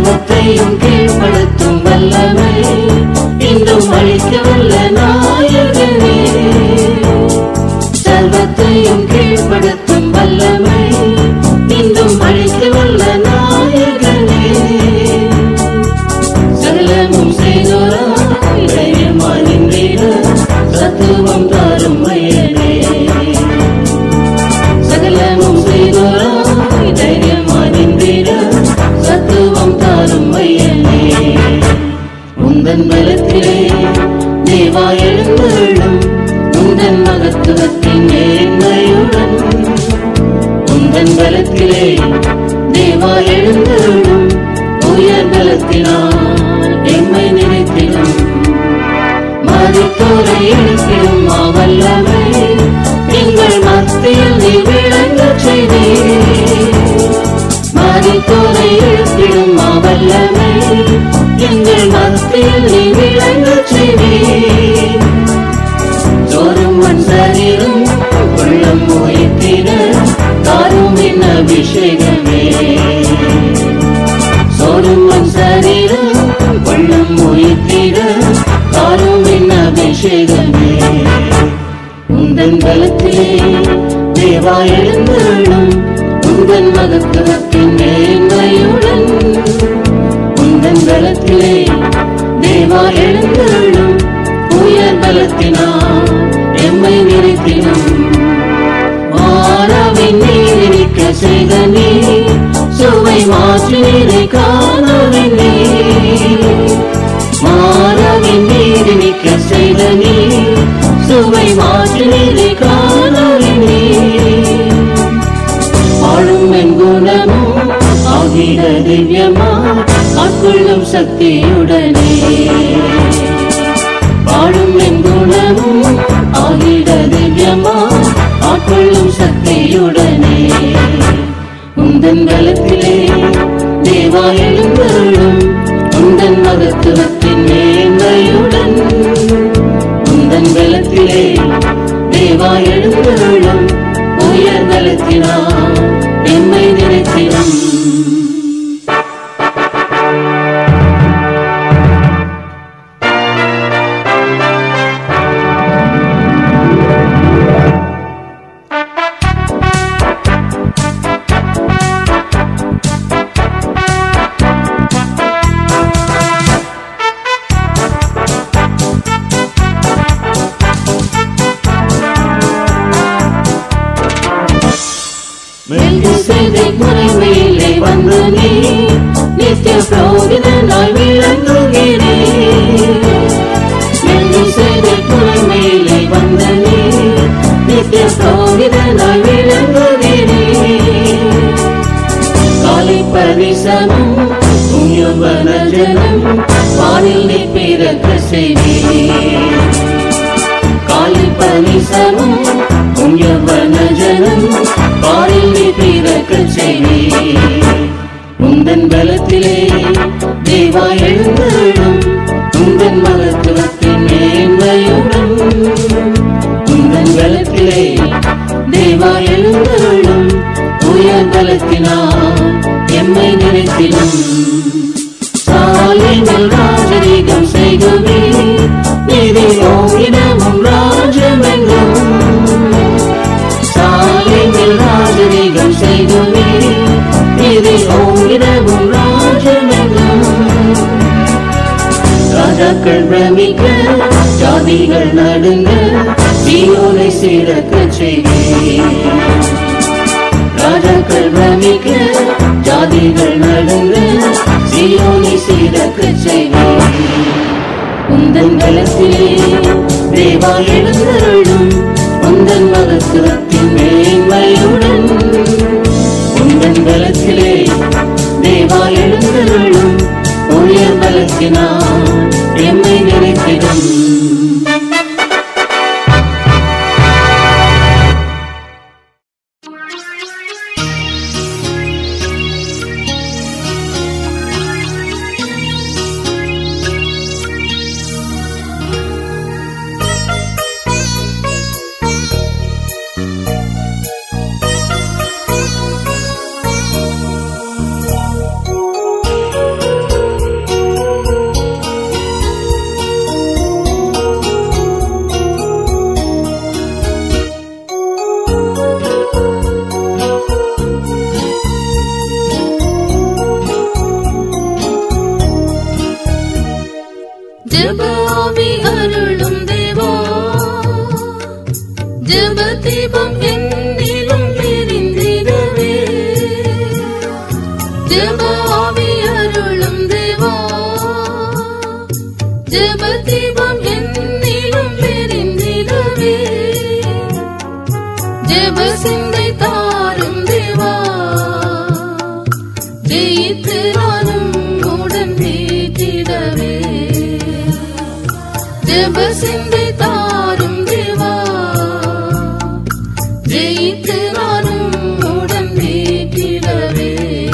சர்வத்தையும் கீழ்ப்படுத்தும் வல்லமை இன்றும் அழிக்க வல்ல நாயகனே சர்வத்தையும் கீழ்ப்படுத்தும் வல்லமை இன்றும் அழிக்க வல்ல நாயகனே சகலமும் செய்தோராய் தைரியமாய் நின்றீர சத்துவம் தாரும் வயனே சகலமும் செய்தோராய் தைரியமாய் நின்றீர சத்துவம் தாரும் வயனே உந்தன் பலத்திலே தேவா எழுந்தருளும் உந்தன் மகத்துவத்தின் மேன்மையுடன் உந்தன் பலத்திலே தேவா எழுந்தருளும் உயர் பலத்தினால் எம்மை நினைத்திடும் மதித்தோரை எழுப்பிடும் மாவல்லமை எங்கள் மத்தியில் நீ விளங்கச் செய்தீர் மதித்தோரை எழுப்பிடும் மாவல்லமை எங்கள் மத்தியில் நீ விளங்கச் செய்தீர் சோறும் மண் சரீரம் உள்ளம் உயிர்த்திட காரும் அபிஷேகமே சோறும் மண் சரீரம் உள்ளம் உயிர்த்திட காரும் அபிஷேகமே உந்தன் பலத்திலே தேவா எழுந்தருளும் உந்தன் மகத்துவத்தின் மேன்மையுடன் உந்தன் பலத்திலே தேவா எழுந்தருளும் உயர் பலத்தினால் எம்மை நினைத்திடும் மாறாவின் நீரிக்க செய்த நீ சுவை மாற்றி நீரை காணவின் நீ மாறாவின் நீரிக்க செய்த நீ சுவை மாற்றி நீரை காணவின் நீ வாழும் என் குணமும் ஆகிற திவ்யமா ஆட்கொள்ளும் சக்தியுடனே வாழும் என் குணமும் ஆகிற திவ்யமா ஆட்கொள்ளும் சக்தியுடனே உந்தன் பலத்திலே தேவா எழுந்தருளும் உந்தன் மகத்துவத்தின் மேன்மையுடன் உந்தன் பலத்திலே தேவா எழுந்தருளும் உயர் பலத்தினால் எம்மை நினைத்திடும் மெல்கிசேதை முறைமையிலே வந்து நீ நித்திய புரோகிதனாய் விளங்குகிறே மெல்கிசேதை முறைமையிலே வந்து நீ நித்திய புரோகிதனாய் விளங்குகிறே காலை பரிசமும் புண்ணியவன ஜனம் வானில் நீ பிறக்க செய்தீர் காலை பரிசமும் புண்ணியவன ஜனம் பாரில் நீ பிறக்க செய்தீர் உந்தன் பலத்திலே தேவா எழுந்தருளும் உந்தன் மகத்துவத்தின் மேன்மையுடன் உந்தன் பலத்திலே தேவா எழுந்தருளும் உயர் பலத்தினால் எம்மை நினைத்திடும் சாலினில் ராஜரீகம் செய்குவே நீதி ஓங்கிடமும் ராஜமெங்கும் சாலினில் ராஜரீகம் செய்குவே நீதி ஓங்கிடமும் ராஜமெங்கும் ராஜாக்கள் பிரமிக்க ஜாதிகள் நடுங்க தீயோனை சீரக்க செய்வேன் ராஜாக்கள் பிரமிக்க ஜாதிகள் நடுங்க சீயோனை சீரக்க செய்வேன் உந்தன் பலத்திலே தேவா எழுந்தருளும் உந்தன் மகத்துவத்தின் மேன்மையுடன் உந்தன் பலத்திலே தேவா எழுந்தருளும் உயர் பலத்தினால் எம்மை நினைத்திடும் ஜெப ஆவி அருளும் தேவா ஜெப தீபம் என்னிலும் எரிந்திடவே ஜெப ஆவி அருளும் தேவா ஜெப தீபம் என்னிலும் எரிந்திடவே ஜெப சிந்தை தாரும் தேவா ஜெயித்து நானும் உடன் வீட்டிடவே ஜெப சிந்தை தாரும் தேவா ஜெயித்து நானும் உடன் வீட்டிடவே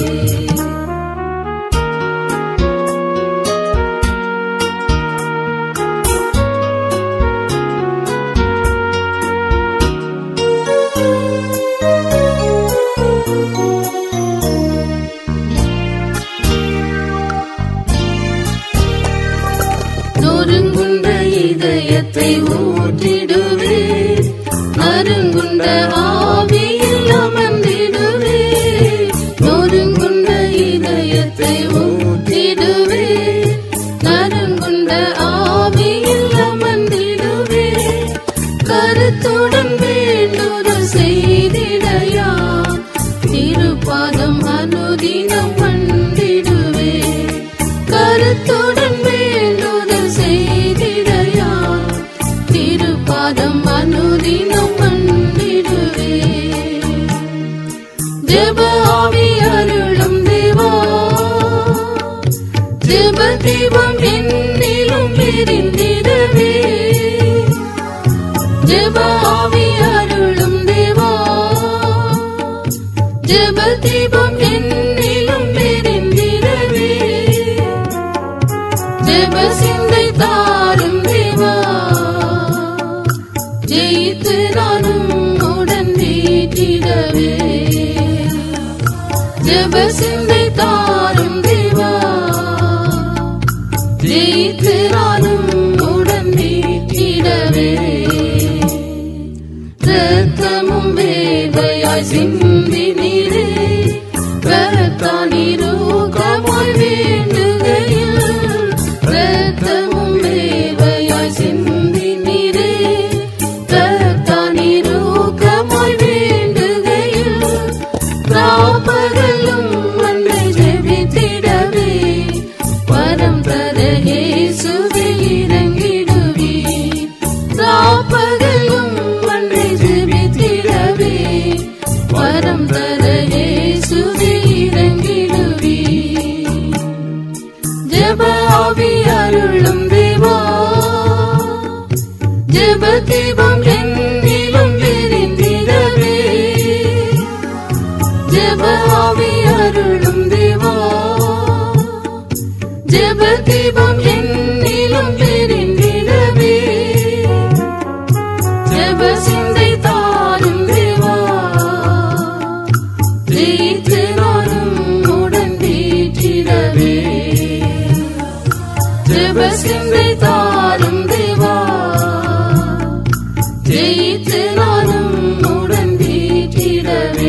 நொறுங்குண்ட இதயத்தை ஊற்றிடுவே நறுங்குண்ட ஆவியில் அமர்ந்திடுவே நொறுங்குண்ட இதயத்தை ஊற்றிடுவே நறுங்குண்ட ஆவியில் அமர்ந்திடுவே கருத்துடன் வேண்டுதல் செய்திடையா திருப்பாதம் அனுதினம் கண்டிடுவே கருத்துடன் வேண்டுதல் செய்திடையா திருப்பாதம் அனுதினம் கண்டிடுவே ஜெப ஆவி அருளும் தேவா ஜெப தீபம் என்னிலும் எரிந்திடவே ஜெப ஆவி அருளும் தேவா ஜெப தீபம் என்னிலும் எரிந்திடவே ஜெப சிந்தை தாரும் தேவா ஜெயித்து நானும் உடன் வீட்டிடவே ஜெப சிந்தை தாரும் தேவா ஜெயித்து நானும் உடன் வீட்டிடவே ரத்தமும் வேவையாய் சிந்தி நீரே ரத்தானிரூகமாய் வேண்டுகையில் ரத்தமும் வேவையாய் சிந்தி நீரே ரத்தானிரூகமாய் வேண்டுகையில் ராப்பகலும் அன்றை ஜெபித்திடவே வரம் தர இயேசுவே இறங்கிடுவே ராப்பகலும் அன்றை ஜெபித்திடவே வரம் தர இயேசுவே இறங்கிடுவே ஜெப ஆவி அருளும் தேவா ஜெப தீபம் என்னிலும் எரிந்திடவே ஜெப ஆவி அருளும் தேவா ஜெப தீபம் என்னிலும் எரிந்திடவே ஜெப சிந்தை தாரும் தேவா ஜெயித்து நானும் உடன் வீற்றிடவே ஜெப சிந்தை தாரும் தேவா ஜெயித்து நானும் உடன் வீற்றிடவே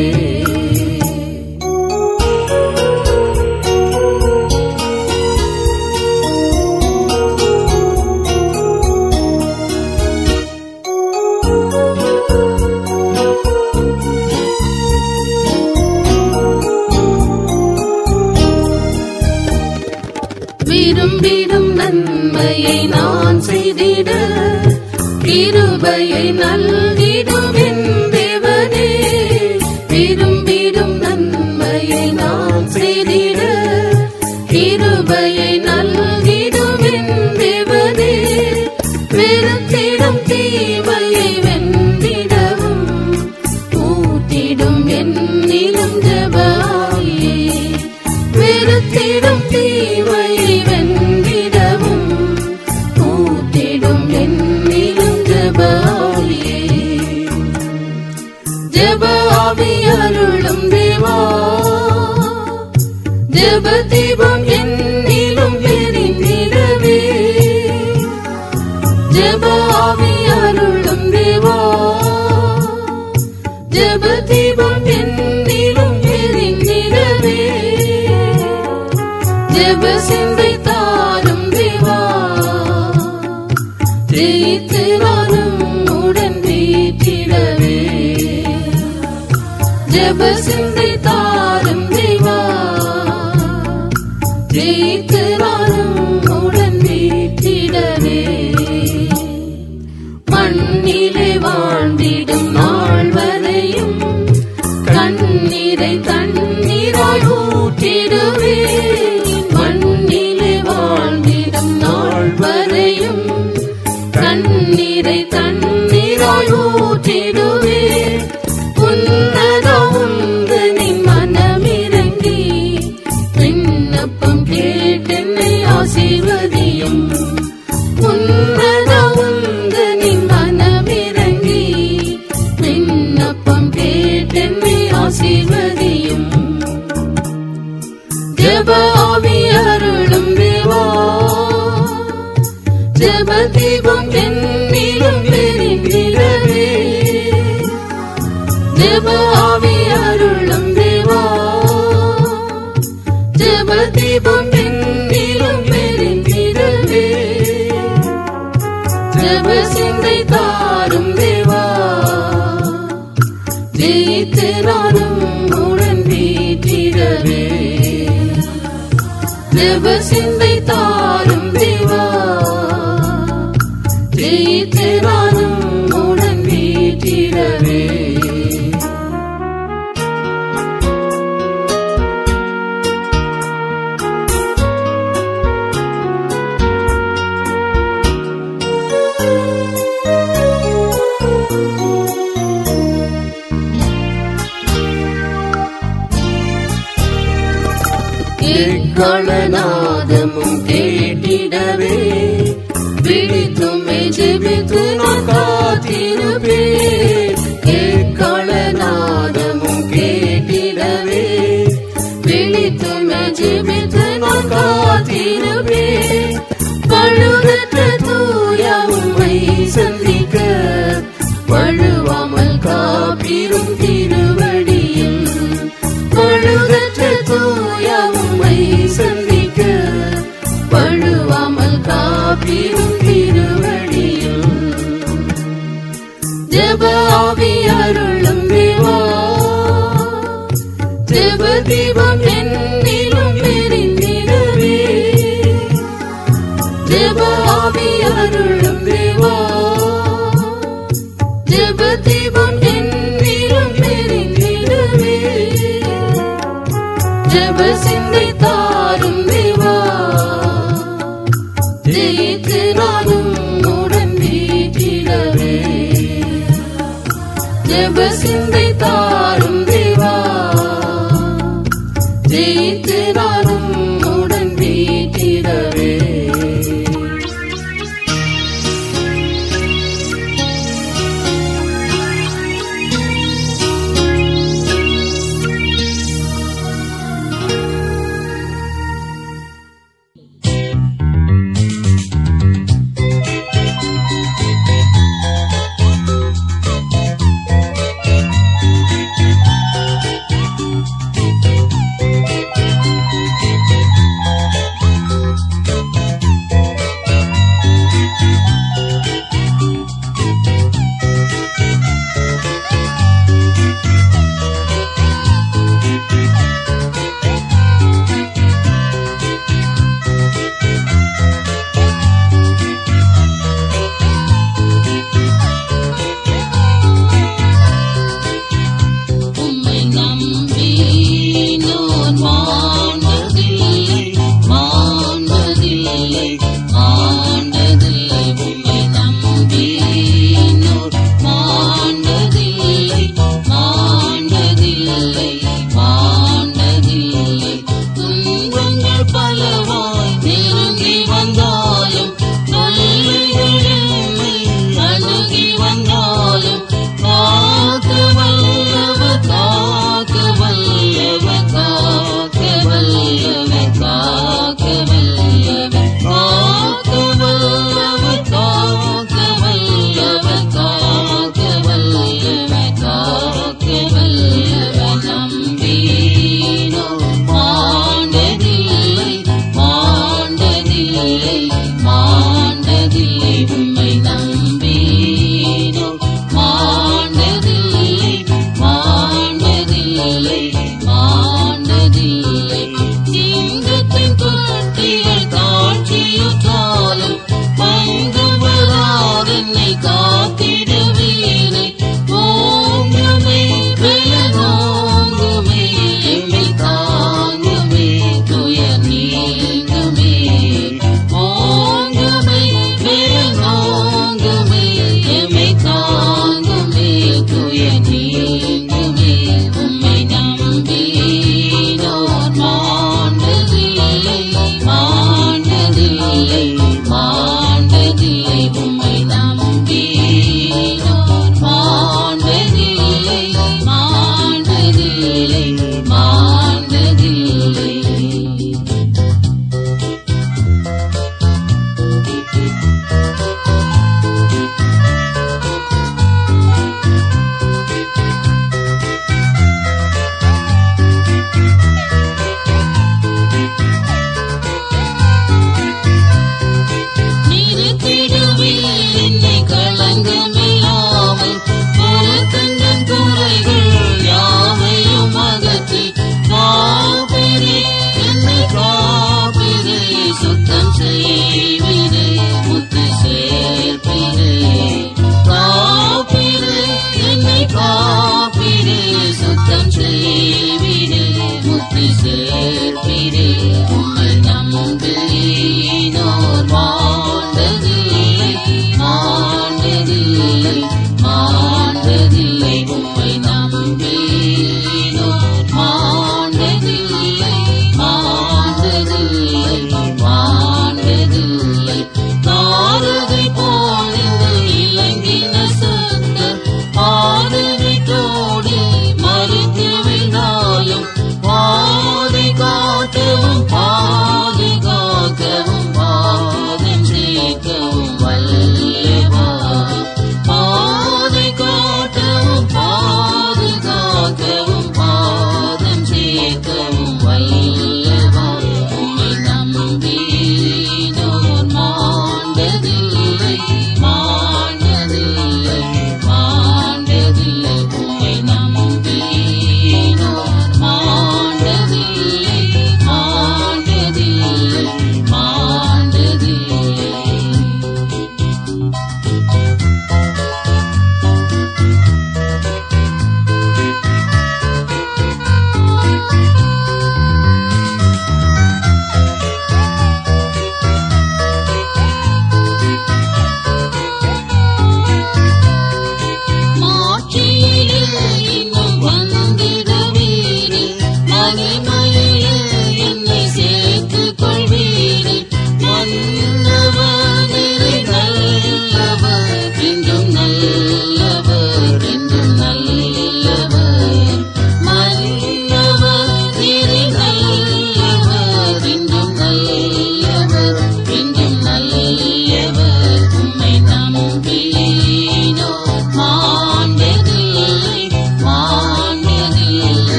விரும்பிடும் நன்மையை நான் செய்திட கிருபையை நல்கிடுவின் தேவனே விரும்பிடும் நன்மையை நான் செய்திட கிருபையை நல்கிடுவின் தேவனே வெறுத்திடும் தீமையை வென்றிடவும் ஊட்டிடும் என்னிலும் ஜபாயே வெறுத்திடும் தீமையை வென்றிடவும் ஊட்டிடும் என்னிலும் ஜபாயே ஜப ஆவி அருளும் தேவா ஜப தீபம் என்னிலும் எரிந்திடவே ஜப ஆவி அருளும் தேவா ஜப தீபம் என்னிலும் எரிந்திடவே ஜப சிந்தை தாரும் தேவா ஜெப சிந்தை தாரும் தேவா ஜெயித்து நானும் உடன் வீட்டிடவே மண்ணிலே வாழ்ந்திடும் நாள் வரையும் கண்ணீரை தண்ணீராய் ஊற்றிடுவே மண்ணிலே வாழ்ந்திடும் நாள் வரையும் கண்ணீரை தண்ணீராய் ஊற்றிடுவே உன்னத உந்தனின் மனமிறங்கி விண்ணப்பம் கேட்டென்னை ஆசீர்வதியும் உன்னத உந்தனின் மனமிறங்கி விண்ணப்பம் கேட்டென்னை ஆசீர்வதியும் ஜெப ஆவி அருளும் தேவா ஜெப தீபம் என்னிலும் எரிந்திடவே ஜெப ஆவி அருளும் தேவா ஜெப தீபம் என்னிலும் எரிந்திடவே ஜெப சிந்தை தாரும் தேவா ஜெயித்து நானும் உடன் வீட்டிடவே ஜெப சிந்தை தாரும் தேவா ஜெயித்து நானும் உடன் வீட்டிடவே எக்களநாதமும் கேட்டிடவே விழித்துமே ஜெபித்து நான் காத்திருப்பேன் எக்களநாதமும் கேட்டிடவே விழித்துமே ஜெபித்து நான் காத்திருப்பேன் பழுதற்ற தூய உம்மை சந்திக்க வழுவாமல் காப்பிரும் திருவடியில் பழுதற்ற தூய உம்மை சந்திக்க வழுவாமல் காப்பிரும் திருவடியில் ஜெப ஆவி அருளும் தேவா ஜெப தீபம் என்னிலும் எரிந்திடவே ஜெப ஆவி அருளும் தேவா ஜெப தீபம் என்னிலும்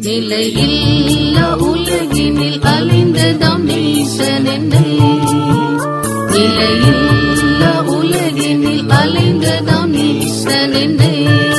நிலையில்லா உலகினில் அழிந்ததாம் நேசன் என்னை நிலையில்லா உலகினில் அழிந்ததாம் நேசன் என்னை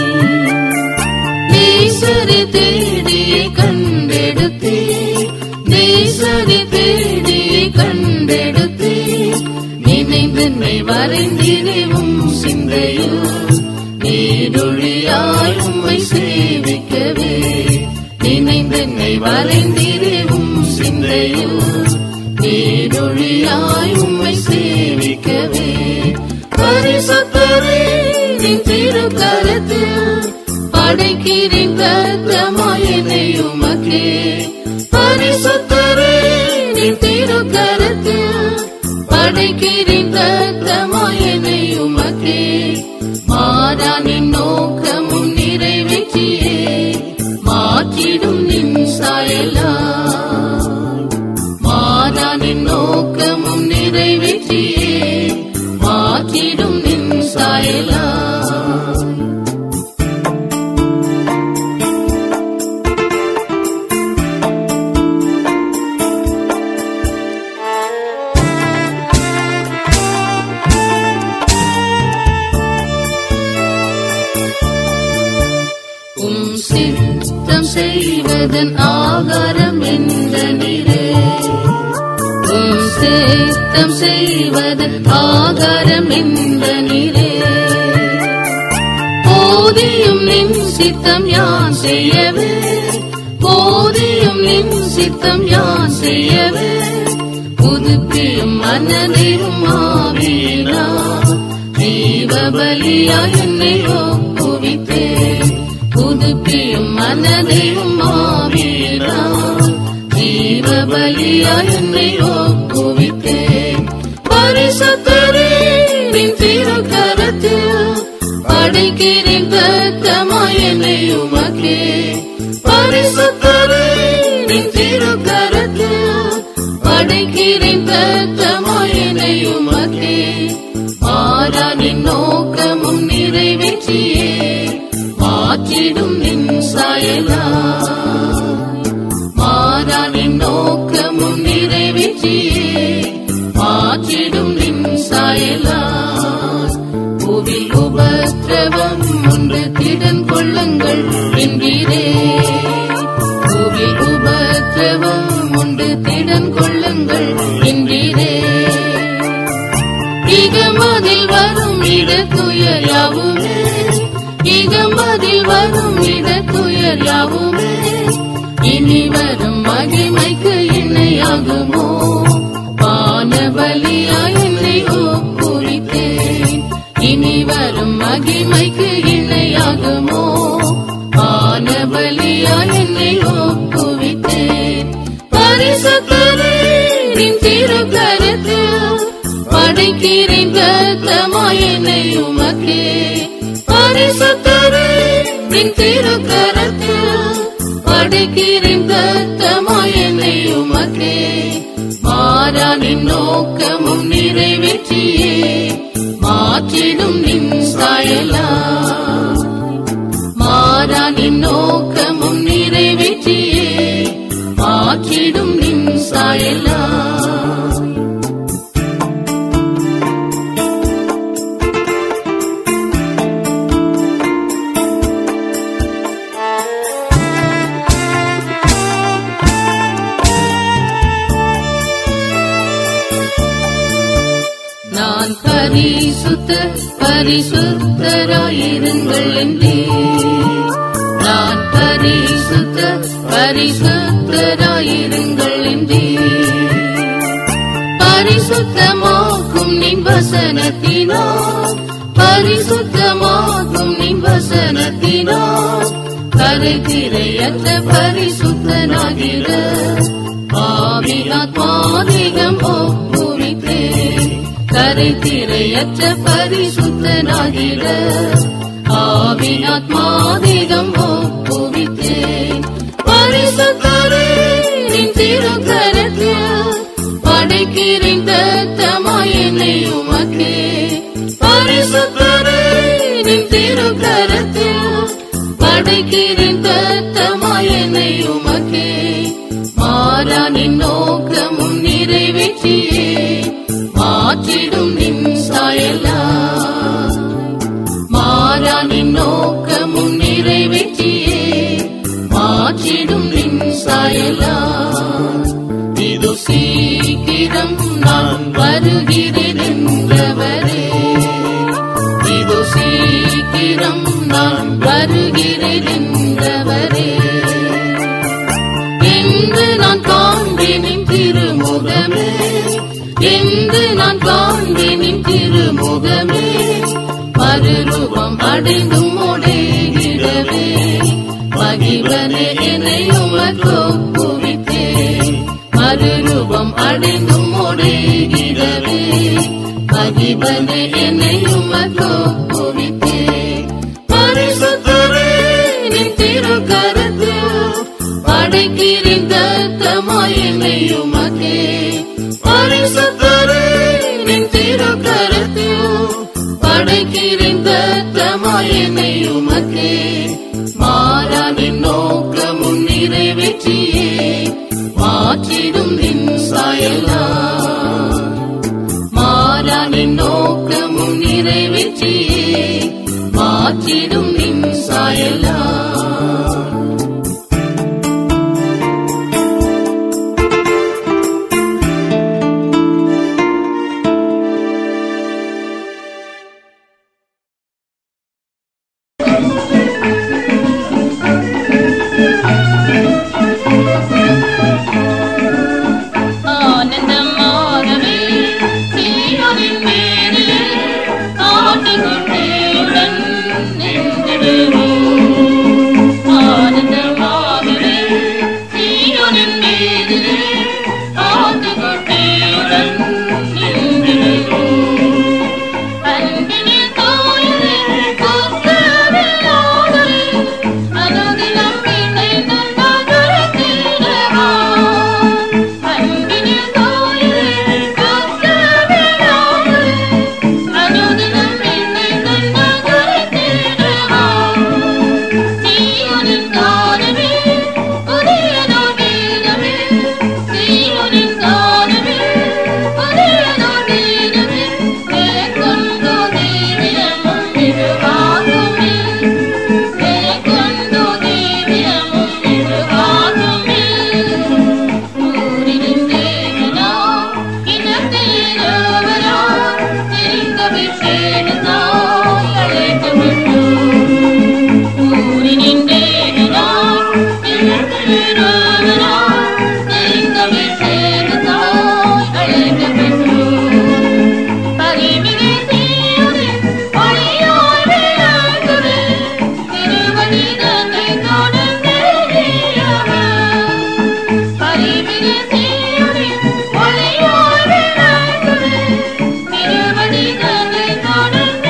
நேசரை தேடியே கண்டெடுத்தே நேசரை தேடியே கண்டெடுத்தே நினைந்தென்னை வரைந்தினேவும் சிந்தையில் நீடொழியாய் உம்மை சேவிக்கவே நினைந்தென்னை வரைந்தினேவும் சிந்தையில் நீடொழியாய் உம்மை சேவிக்கவே பரிசுத்தரே நின் திருக்கரத்தில் படைக்கிறேன் கத்தமாயனை உமக்கே பரிசுத்தரே நின் திருக்கரத்தில் படைக்கிறேன் கத்தமாயனை உமக்கே மாறானின் நோக்கமும் நிறைவேற்றியே மாற்றிடும் நின் சாயலா மாறானின் நோக்கமும் நிறைவேற்றியே மாற்றிடும் நின் சாயலா உம் சித்தம் செய்வதன் ஆகாரம் என்ற நிறை உம் சித்தம் செய்வதன் ஆகாரம் என்ற நிறை போதியும் நின் சித்தம் யான் செய்யவே போதியும் நின் சித்தம் யான் செய்யவே புதுப்பியும் மனதையும் ஆவியினா ஜீவபலியா என்னை ஒப்புவித்தே புதுப்பியும் மனதையும் ஆவியினா ஜீவபலியா என்னை ஒப்புவித்தே பரிசுத்தரே நின் திருக்கரத்தில் படைக்கிறேன் கத்தமாய் என்னை உமக்கே பரிசுத்தரே நின் திருக்கரத்தில் படைக்கிறேன் கத்தமாய் என்னை உமக்கே மாறானின் நோக்கமும் நிறைவேற்றியே மாற்றிடும் நின் சாயலா மாறானின் நோக்கமும் நிறைவேற்றியே மாற்றிடும் நின் சாயலா புவில் உபத்திரவம் ஒன்று திடன் கொள்ளுங்கள் என்கிறே புவில் உபத்திரவம் ஒன்று திடன் கொள்ளுங்கள் என்கிறே இகமதில் வரும் இட துயர் யாவுமே இகமதில் வரும் இட துயர் யாவுமே இனி வரும் மகிமைக்கு இணையாகுமோ பானபலியா என்னை ஒப்புவித்தேன் இனி வரும் மகிமைக்கு இணையாகுமோ பானபலியா என்னை ஒப்புவித்தேன் பரிசுத்தரே நின் திருக்கரத்தில் படைக்கிறேன் கத்தமாய் என்னை உமக்கே பரிசுத்தரே நின் திருக்கரத்தில் படைக்கிறேன் கத்தமாய் என்னை உமக்கே மாறானின் நோக்கமும் நிறைவேற்றியே மாற்றிடும் நின் சாயலா மாறானின் நோக்கமும் நிறைவேற்றியே மாற்றிடும் நின் சாயலா நான் பரிசுத்த பரிசுத்தராயிருங்கள் என்றே நான் பரிசுத்த பரிசுத்தராயிருங்கள் என்றே பரிசுத்தமாக்கும் நின் வசனத்தினால் பரிசுத்தமாக்கும் நின் வசனத்தினால் கரைதிரையற்ற பரிசுத்தனாகிற ஆவியாத்மாதிகம் ஒப்புவித்தேன் கரைதிரையற்ற பரிசுத்தனாகிற ஆவியாத்மாதிகம் ஒப்புவித்தேன் பரிசுத்தரே நின் திருக்கரத்தில் படைக்கிறேன் தத்தமாய் என்னை உமக்கே பரிசுத்தரே நின் திருக்கரத்தில் படைக்கிறேன் தத்தமாய் என்னை உமக்கே சாயலாம் இது சீக்கிரம் நான் வருகிறேன் என்றவரே இது சீக்கிரம் நான் வருகிறேன் என்றவரே என்று நான் காண்பேனின் திருமுகமே என்று நான் காண்பேனின் திருமுகமே மறுரூபம் அடைந்தும் உடைகிறவே மகிழ்வனே என்னை உமக்கு ஒப்புவித்தேன் மறுரூபம் அடைந்தும் உடைகிறவே மகிழ்வனே என்னை உமக்கு ஒப்புவித்தேன் பரிசுத்தரே நின் திருக்கரத்தில் படைக்கிறேன் தத்தமாய் என்னை உமக்கே பரிசுத்தரே நின் திருக்கரத்தில் படைக்கிறேன் தத்தமாய் என்னை உமக்கே மாறானின் நோக்கமும் நிறைவேற்றியே மாற்றிடும் நின் சாயலா மாறானின் நோக்கமும் நிறைவேற்றியே மாற்றிடும் நின் சாயலா ஆனந்தமாகவே சீயோனின் மேலே ஆட்டுக்குட்டியுடன் நின்றிடுவோம். ஆனந்தமாகவே சீயோனின் மேலே ஆட்டுக்குட்டியுடன் நின்றிடுவோம். அன்பினில் தோயலே, கர்த்தரில் ஆதலே, அனுதினம் இணைந்து நகரத்திடவா. அன்பினில் தோயலே, கர்த்தரில் ஆதலே, அனுதினம் இணைந்து நகரத்திடவா. சீயோனின் காலமே, புதியதோர் கீதமே, சீயோனின் காலமே, புதியதோர் கீதமே, மேற்கொண்டு தீவிரமும் இதுவாகுமே. மேற்கொண்டு தீவிரமும் இதுவாகுமே. ஊரினின் தேவனா, இனத்திலிருவரா, தெரிந்த விசேடத்தாய் அழைக்கப்பட்டோர். ஊரினின் தேவனாய், இனத்திலிருவராய், தெரிந்த விசேடத்தாய் அழைக்கப்பட்டோர். பரிவிலே தீயுதே, ஒளியாய் விளங்குவே, திருவடி தன்னை தொடர்ந்தேறியவர். பரிவிலே தீயுதே, ஒளியாய் விளங்குவே, திருவடி தன்னை தொடர்ந்தேறியவர்.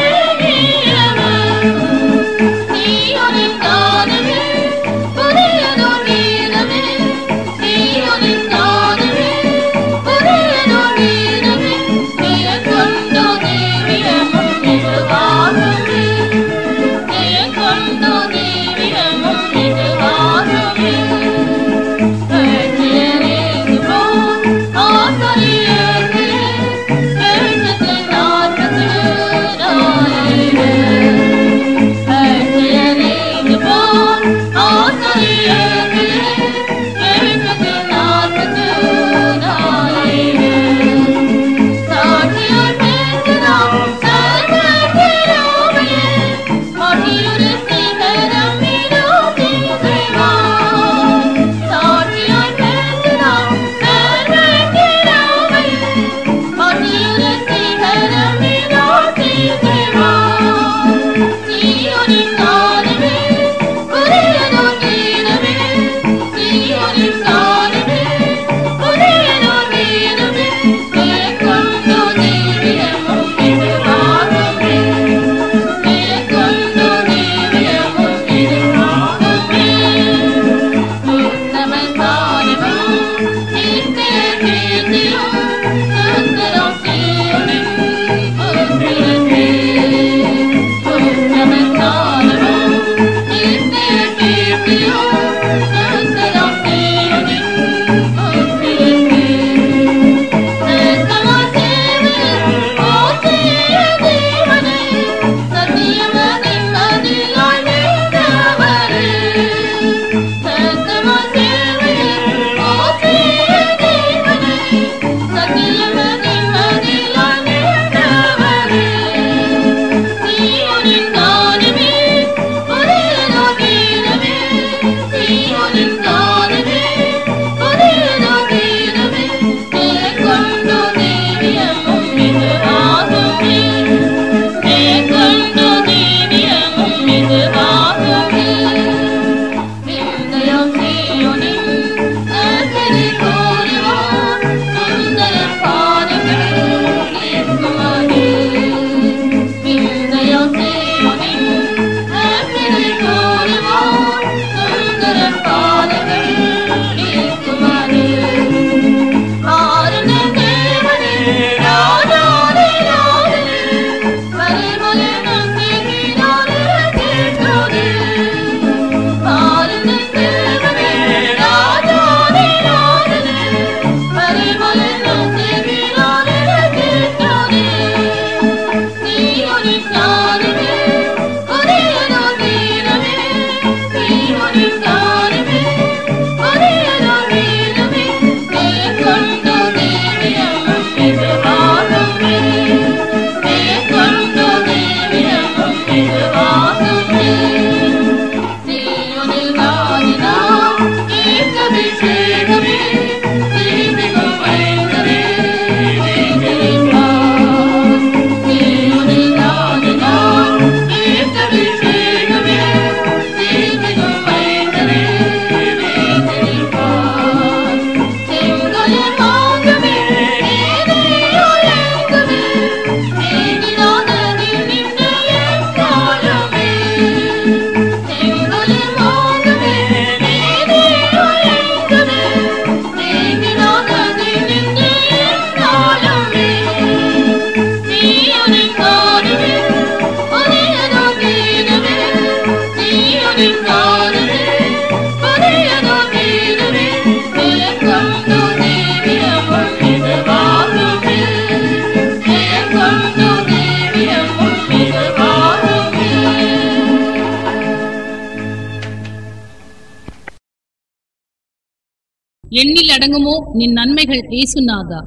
எண்ணில் அடங்குமோ நின் நன்மைகள் ஏசுநாதா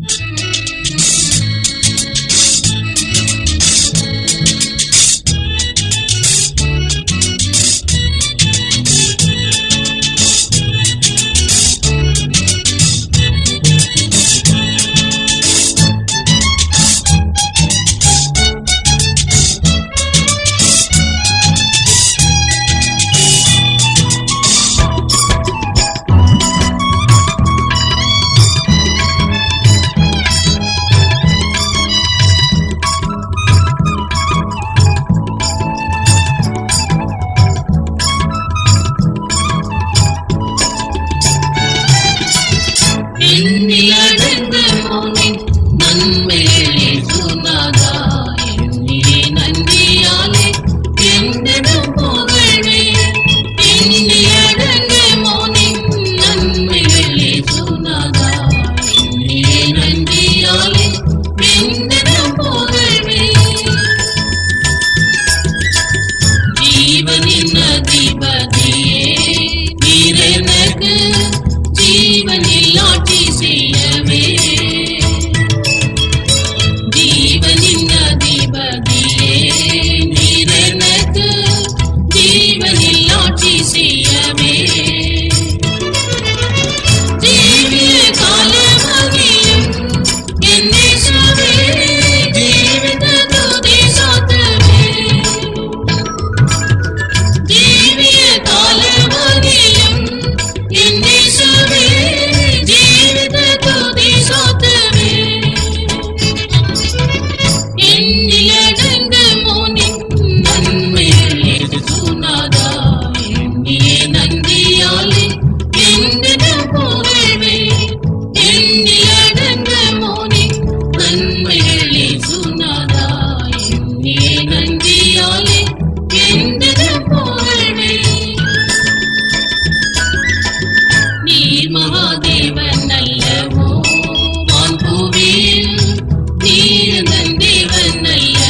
எண்ணில் அடங்குமோ நின் நன்மைகள் இயேசுநாதா எண்ணிலே நன்றியாலே எந்தனும் புகழ்வே எண்ணில் அடங்குமோ நின் நன்மைகள் இயேசுநாதா எண்ணிலே நன்றியாலே எந்தனும் புகழ்வே ஜீவனின் அதிபதியே நீரெனக்கு ஜீவனில் ஆட்சி செய்யவே ஜீவனின் அதிபதியே நீரெனக்கு ஜீவனில் ஆட்சி செய்யவே ஜீவிய காலமகியும் என்னேசுவே ஜீவித துதி சாத்தவே ஜீவிய காலமகியும் என்னேசுவே ஜீவித துதி சாத்தவே எண்ணிலடங்கு மோனின் நன்மைகள் இயேசுநாதா எண்ணிய நன்றியாலே எந்தனும் புகழ்வே எண்ணிலடங்கு மோனின் நன்மைகள் இயேசுநாதா எண்ணிய நன்றியாலே எந்தனும் புகழ்வே நீர் மகாதேவன் அல்லவோ வான் பூவில் நீர் தன் தேவன் அல்லவோ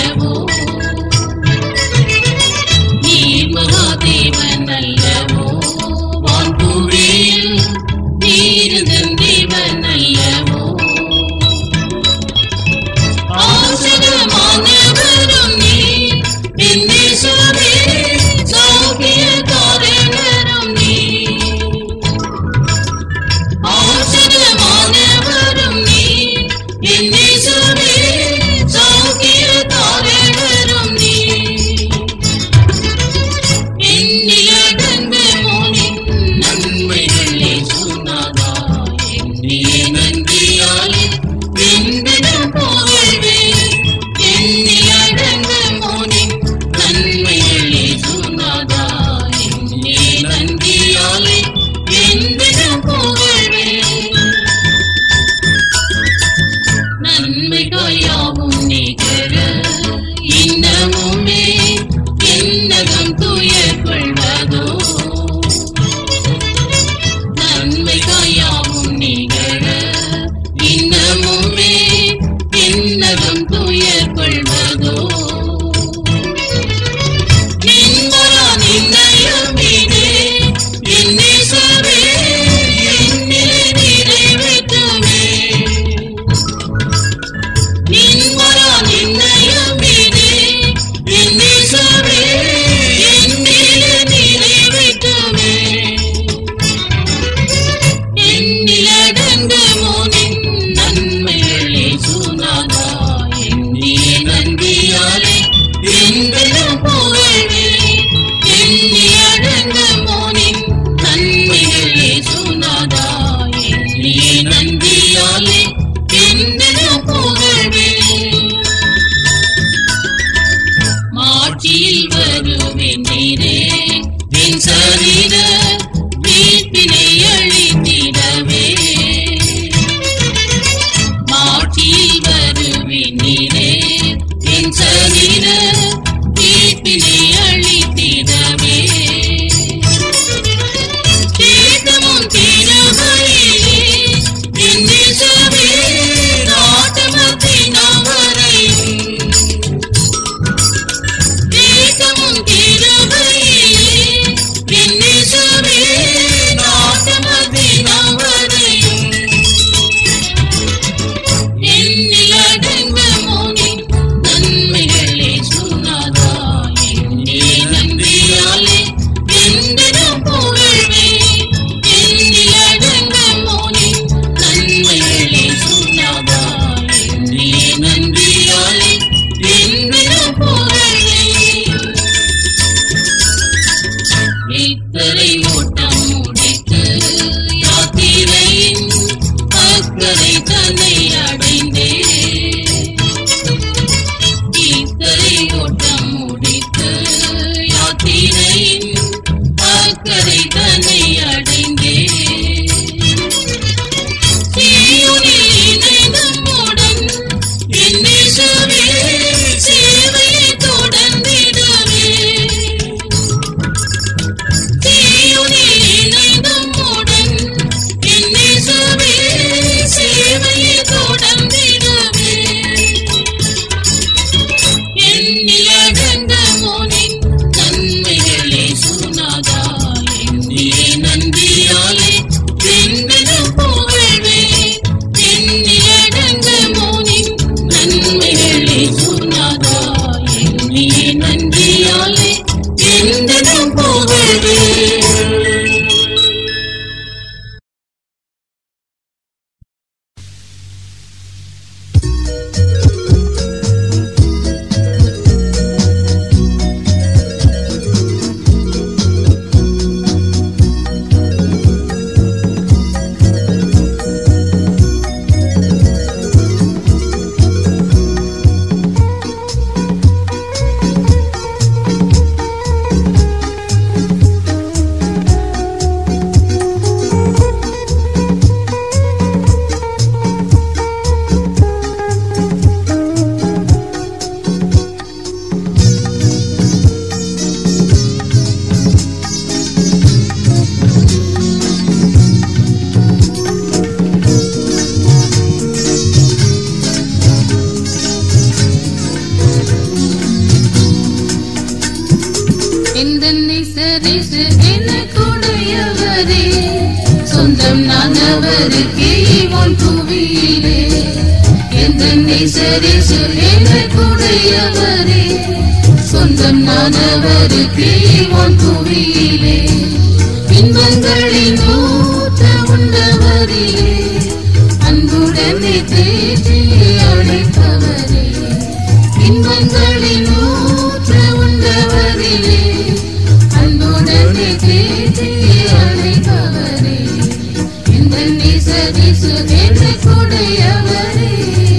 எந்த நிசரிசு எனக்குடையவரே சொந்தம் நான் அவருக்கே உன் புவியிலே எந்த நிசரிசு எனக்குடையவரே சொந்தம் நான் அவருக்கே உன் புவியிலே இன்பங்களின் ஊற்ற உண்டவரிலே அன்புடனே தேற்றி அழைப்பவரே இன்பங்களின் ஊற்ற உண்டவரிலே அன்புடனே தேற்றி அழைப்பவரே இந்த நிசரிசு எனக்குடையவரே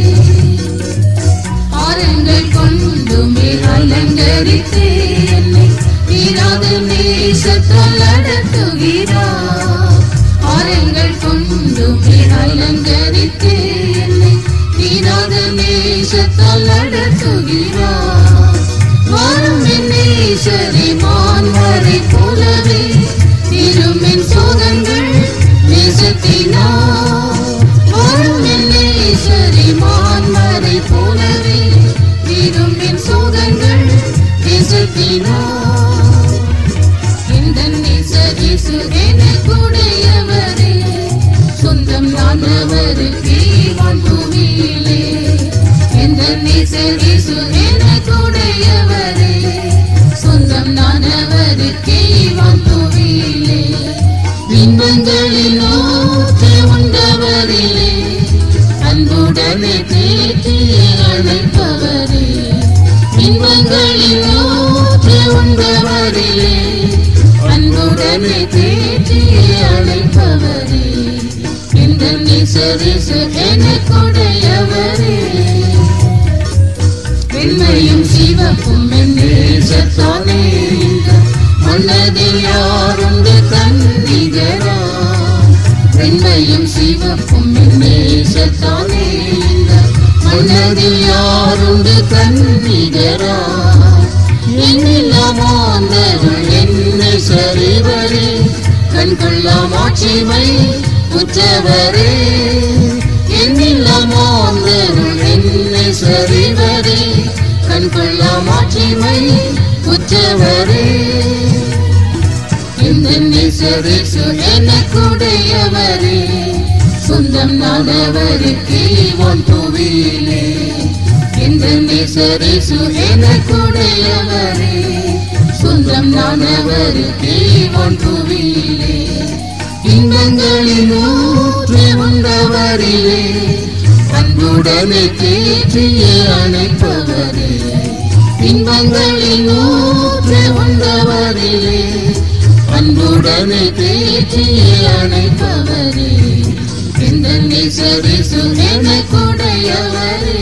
ஆரங்கள் கொண்டுமே அலங்கரித்து என்னை தீராத நேசத்தால் நடத்துகிறார் ஆரங்கள் கொண்டுமே அலங்கரித்து என்னை தீராத நேசத்தால் நடத்துகிறார் வாரும் என் நேசரை மான்வரை போலவே இருமின் சோகங்கள் நேசத்தினார் வாரும் என் நேசரை மான்வரை போலவே இருமின் சோகங்கள் நேசத்தினார் இந்த நேசரிசு எனக்குடையவரே சொந்தம் நான் அவருக்கே வான் பூமியிலே இந்த நேசரிசு எனக்குடையவரே சொந்தம் நான் அவருக்கே வான் பூமியிலே இன்பங்களின் ஊற்று உண்டவரிலே அன்புடனே தேற்றி அழைப்பவரே இன்பங்களின் ஊற்று உண்டவரிலே அன்புடனே தேற்றி அழைப்பவரே இந்த நிசரிசு எனக்குடையவரே வெண்மையும் சிவப்பும் நேசத்தானே இந்த மன்னதில் யாருண்டு கண்ணிகரா வெண்மையும் சிவப்பும் நேசத்தானே இந்த மன்னதில் யாருண்டு கண்ணிகரா எண்ணில்லாமாந்தருள் என்னை சரிவரே கண்கொள்ளாம் ஆட்சிமை உற்றவரே எண்ணில்லாமாந்தருள் என்னை சரிவரே கண்கொள்ளாம் ஆட்சிமை உற்றவரே இந்த நிசரிசு எனக்குடையவரே சொந்தம் நான் அவருக்கே உன் புவியிலே இந்த நிசரிசு எனக்குடையவரே சொந்தம் நான் அவருக்கே உன் புவியிலே இன்பங்களின் ஊற்று உண்டவரிலே அன்புடனே தேற்றிய அணைப்பவரே இன்பங்களின் ஊற்று உண்டவரிலே அன்புடனே தேற்றிய அணைப்பவரே இந்த நிசரிசு எனக்குடையவரே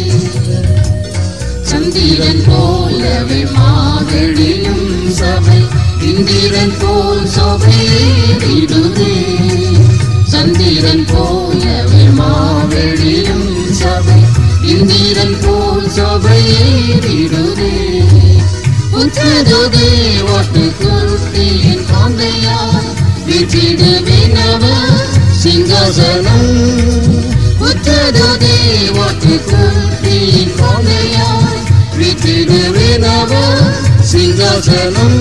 சந்திரன் போலவே மாவெளியும் சபை இந்திரன் போல் சபையிடுதே சந்திரன் போலவே மாவெளியும் சபை இந்திரன் போல் சபையிடுதே உத்ததுதே ஒட்டு குருத்தியின் காந்தையாய் விற்றிடு வினவ சிங்காசனம் உத்ததுதே ஒட்டு குருத்தியின் காந்தையாய் விற்றிடு வினவ சிங்காசனம்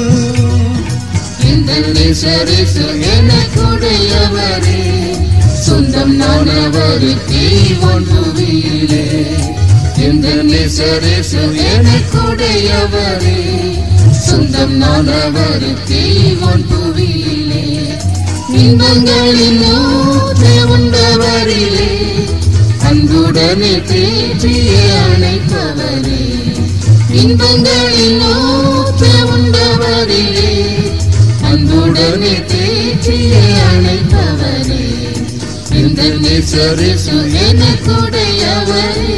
இந்த நிசரிசு எனக்குடையவரே சொந்தம் நான் அவருக்கே உன் புவியிலே இந்த நிசரிசு எனக்குடையவரே சொந்தம் நான் அவருக்கே உன் புவியிலே இன்பங்களின் ஊற்று உண்டவரிலே அன்புடனே தேற்றிய அணைப்பவரே இன்பங்களின் ஊற்று உண்டவரிலே அன்புடனே தேற்றிய அணைப்பவரே இந்த நிசரிசு எனக்குடையவரே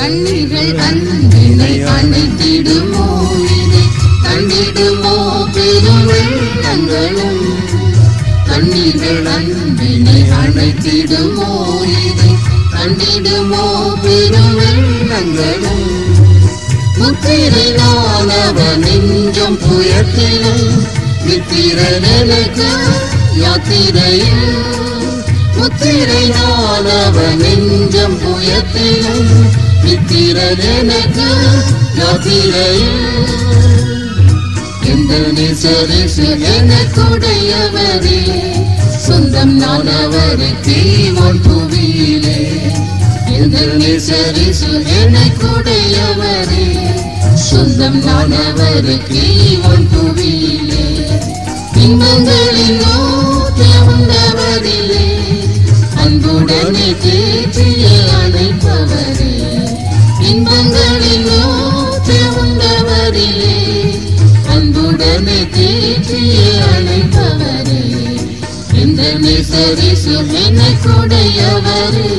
கண்ணீர்கள் அன்பினை அணைத்திடுமோ இதை கண்டிடுமோ பெரும் வெள்ளங்களும் கண்ணீர்கள் அன்பினை அணைத்திடுமோ இதை கண்டிடுமோ பெரும் வெள்ளங்களும் முத்திரை நானவ நெஞ்சம் புயத்திலும் நித்திரனுக்கு யாத்திரையில் முத்திரை நானவ நெஞ்சம் புயத்திலும் நித்திரனுக்கு யாத்திரையில் எந்த நேசரிசு எனக்குடையவரே சொந்தம் நான் அவருக்கு உன் புவியிலே எந்த நேசரிசு எனக்குடையவரே சொந்தம் நான் அவருக்கு உன் புவியிலே இன்பங்களின் ஊற்ற உண்டவரிலே அன்புடனே தேற்றிய அழைப்பவரே இன்பங்களின் ஊற்ற உண்டவரிலே அன்புடனே தேற்றிய அழைப்பவரே இந்த நேசரிசு எனக்குடையவரே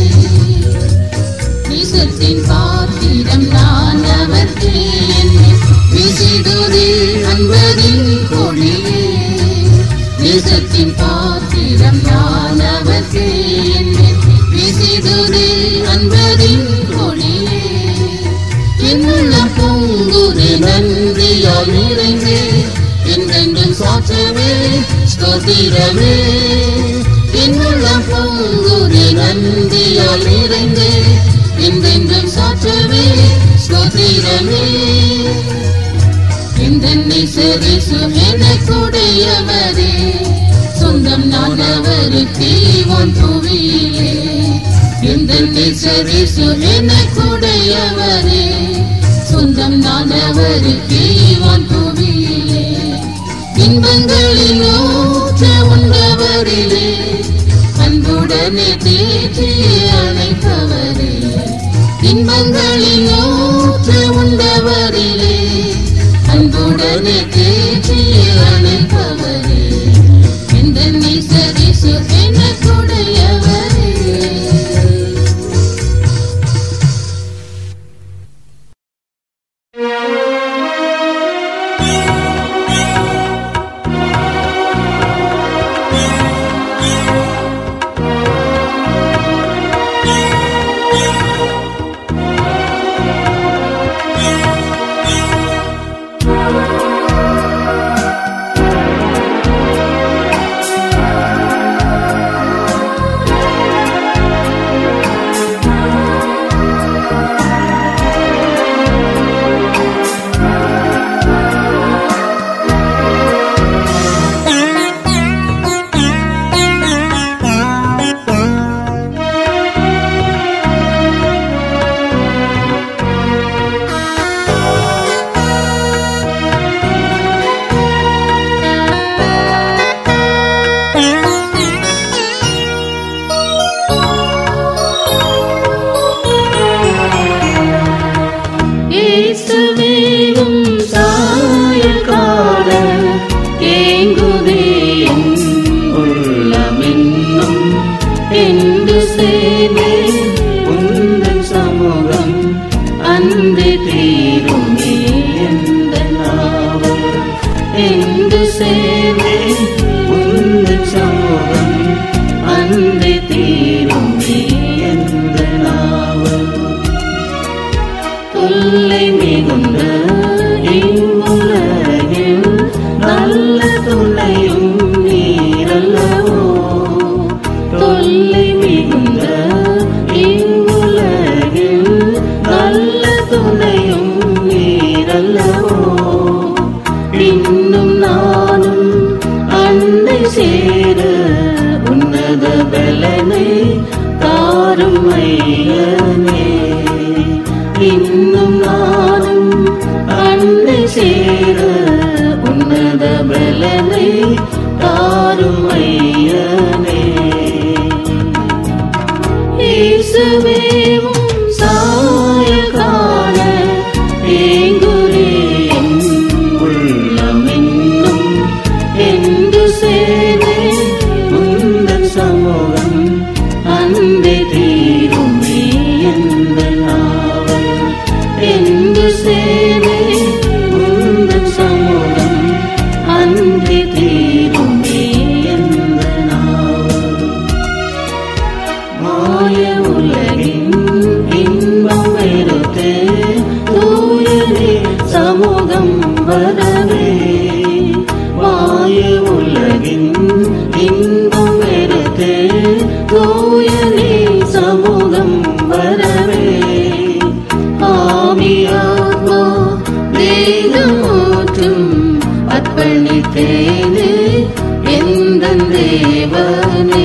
நேசத்தின் பாத்திரம் நான் அவர்க்கே என்னை விசிடுதே அன்பரின் கொடியே நேசத்தின் பாத்திரம் நான் அவர்க்கே என்னை விசிடுதே அன்பரின் கொடியே என்னுள்ள பொங்குதே நன்றியால் நிறைந்தே என்றென்றும் சாற்றவே ஸ்தோத்திரமே என்னுள்ள பொங்குதே நன்றியால் நிறைந்தே என்றென்றும் சாற்றவே ஸ்தோத்திரமே இந்த நிசரிசு எனக்குடையவரே சொந்தம் நான் அவருக்கு உன் புவியிலே இந்த நிசரிசு எனக்குடையவரே சொந்தம் நான் அவருக்கு உன் புவியிலே இன்பங்களின் ஊற்ற உண்டவரிலே அன்புடனே தேற்றிய அழைப்பவரே இன்பங்களின் ஊற்ற உண்டவரிலே அன்புடனே தேற்றிய அழைப்பவரே இந்த நிசரிசு எனக்குடையவரே இயேசுவேவும் சாயக்கால ஏங்குதே என் உள்ளமென்னும் என்று சேவே உந்தன் சமூகம் அன்பே தீருமே எந்த நாவல் என்று சேவே உந்தன் சமூகம் அன்பே தீருமே எந்த நாவல் தொல்லை மிகுந்த இவ்வுலகில் நல்ல துணையும் நீரல்லவோ தொல்லை மிகுந்த இவ்வுலகில் நல்ல துணையும் நீரல்லவோ இன்னும் நானும் அன்னை சேர உன்னத பலனை தாரும் ஐயனே இன்னும் நானும் அன்னை சேர உன்னத பலனை தாரும் ஐயனே இயேசுவேவும் சாயகால ஏங்குரே என் உள்ளமென்னும் என்று சேவே உந்தன் சமூகம் அன்பே தீருமே எந்த நாவல் மாய உலகின் இன்பம் வெறுத்து தூயனே சமூகம் வரவே மாய உலகின் இன்பம் வெறுத்து தூயனே சமூகம் வரவே ஆவியாத்மா தேகமூற்றும் அர்ப்பணித்தேனே எந்த தேவனே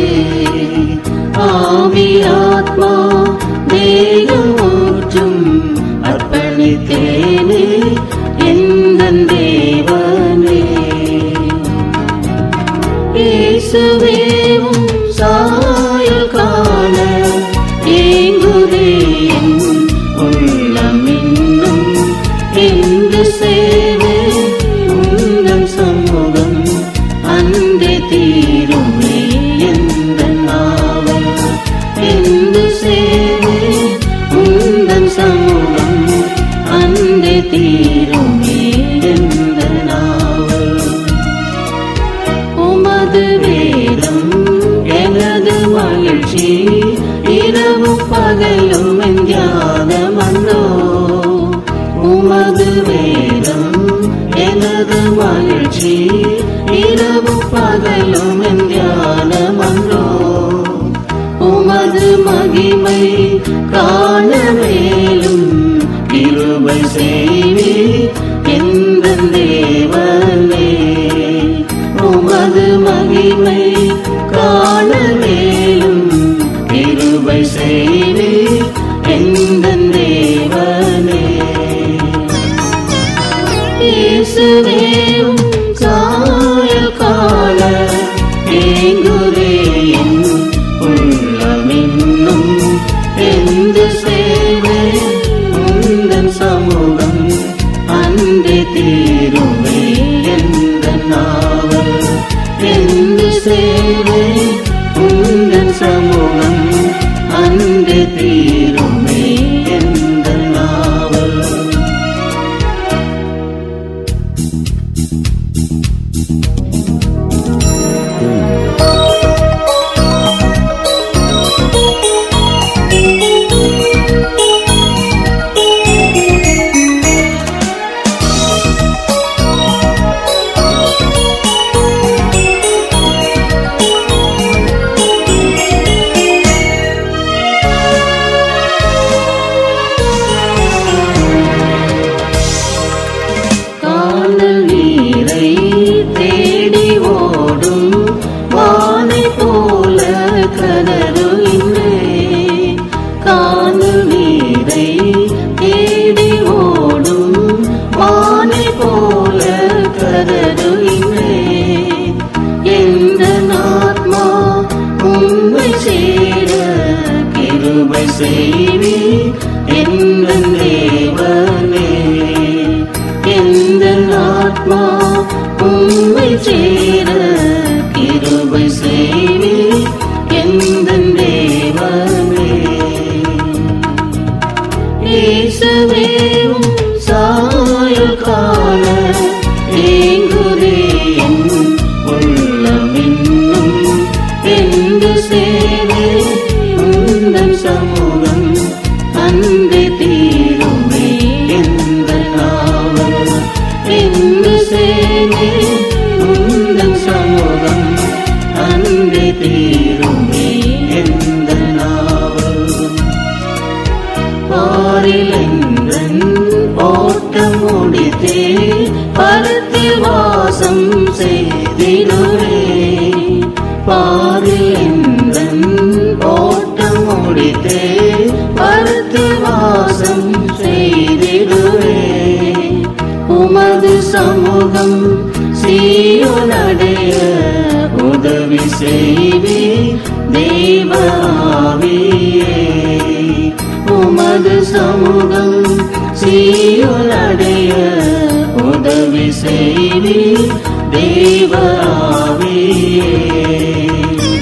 ஆவியாத்மா தேகமூற்றும் அர்ப்பணித்தேனே எந்த தேவனே இயேசுவேவும் சாயல் காண ஏங்குதே என் உள்ளமின்னும் என்று சேவே உந்தன் சமூகம் அன்றே தீருமே எந்த நாவல் என்று சேவே உந்தன் சமூகம் அன்றே தீருமே எந்த நாவல் உமது வேதம் எனது மகிழ்ச்சி இரவும் பகலும் என் தியானமன்றோ உமது வேதம் எனது மகிழ்ச்சி இரவும் பகலும் என் தியானமன்றோ உமது மகிமை காண மேலும் கிருபை செய்வி எந்த தேவனே உமது மகிமை காண மேலும் கிருபை செய்வி எந்த தேவனே இயேசுவேவும் சாயல் காண ஏங்குதே என் உள்ளமின்னும் எந்த சேவை உந்தன் சமூகம் அன்றே தீருமே எந்த நாவல் எந்த சேவை உந்தன் சமூகம் அன்றே தீருமே எந்த நாவல் காணல் நீரை தேடி ஓடும் வானை போல கதறுகின்றே காணல் நீரை தேடி ஓடும் வானை போல கதறுகின்றே எந்த ஆத்மா உண்மை சேர கிருபை செய்வி எந்த தேவனே எந்த ஆத்மா உண்மை சேர கிருபை செய்வி எந்த தேவனே இயேசுவேவும் சாயல் காண ஏங்குதே என் உள்ளமின்னும் எந்த சேவை உந்தன் சமூகம் அன்றே தீருமே எந்த நாவல் எந்த சேவை உந்தன் சமூகம் அன்றே தீருமே எந்த நாவல் பாரிலென்றன் ஓட்டம் முடித்தே பரத்தில் வாசம் செய்திடுவே பாரிலென்றன் ஓட்டம் முடித்தே பரத்தில் வாசம் செய்திடுவே உமது சமூகம் சீயோனடைய உதவி செய்வி தேவாவியே உமது சமூகம் சீயோனடைய உதவி செய்வி தேவாவியே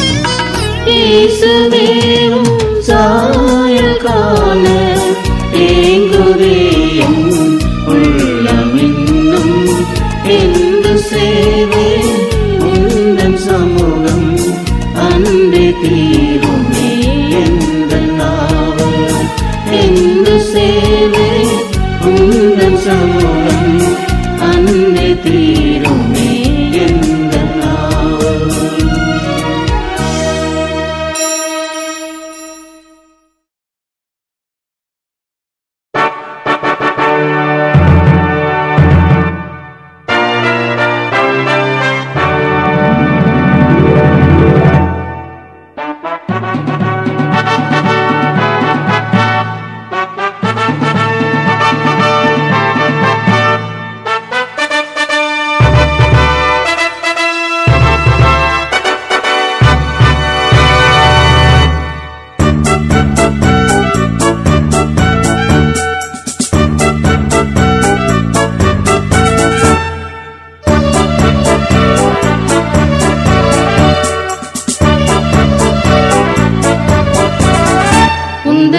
இயேசுவேவும் சாயல் காண ஏங்குதே என் உள்ளமின்னும் எந்த சேவை உந்தன் சமூகம் அன்றே தீருமே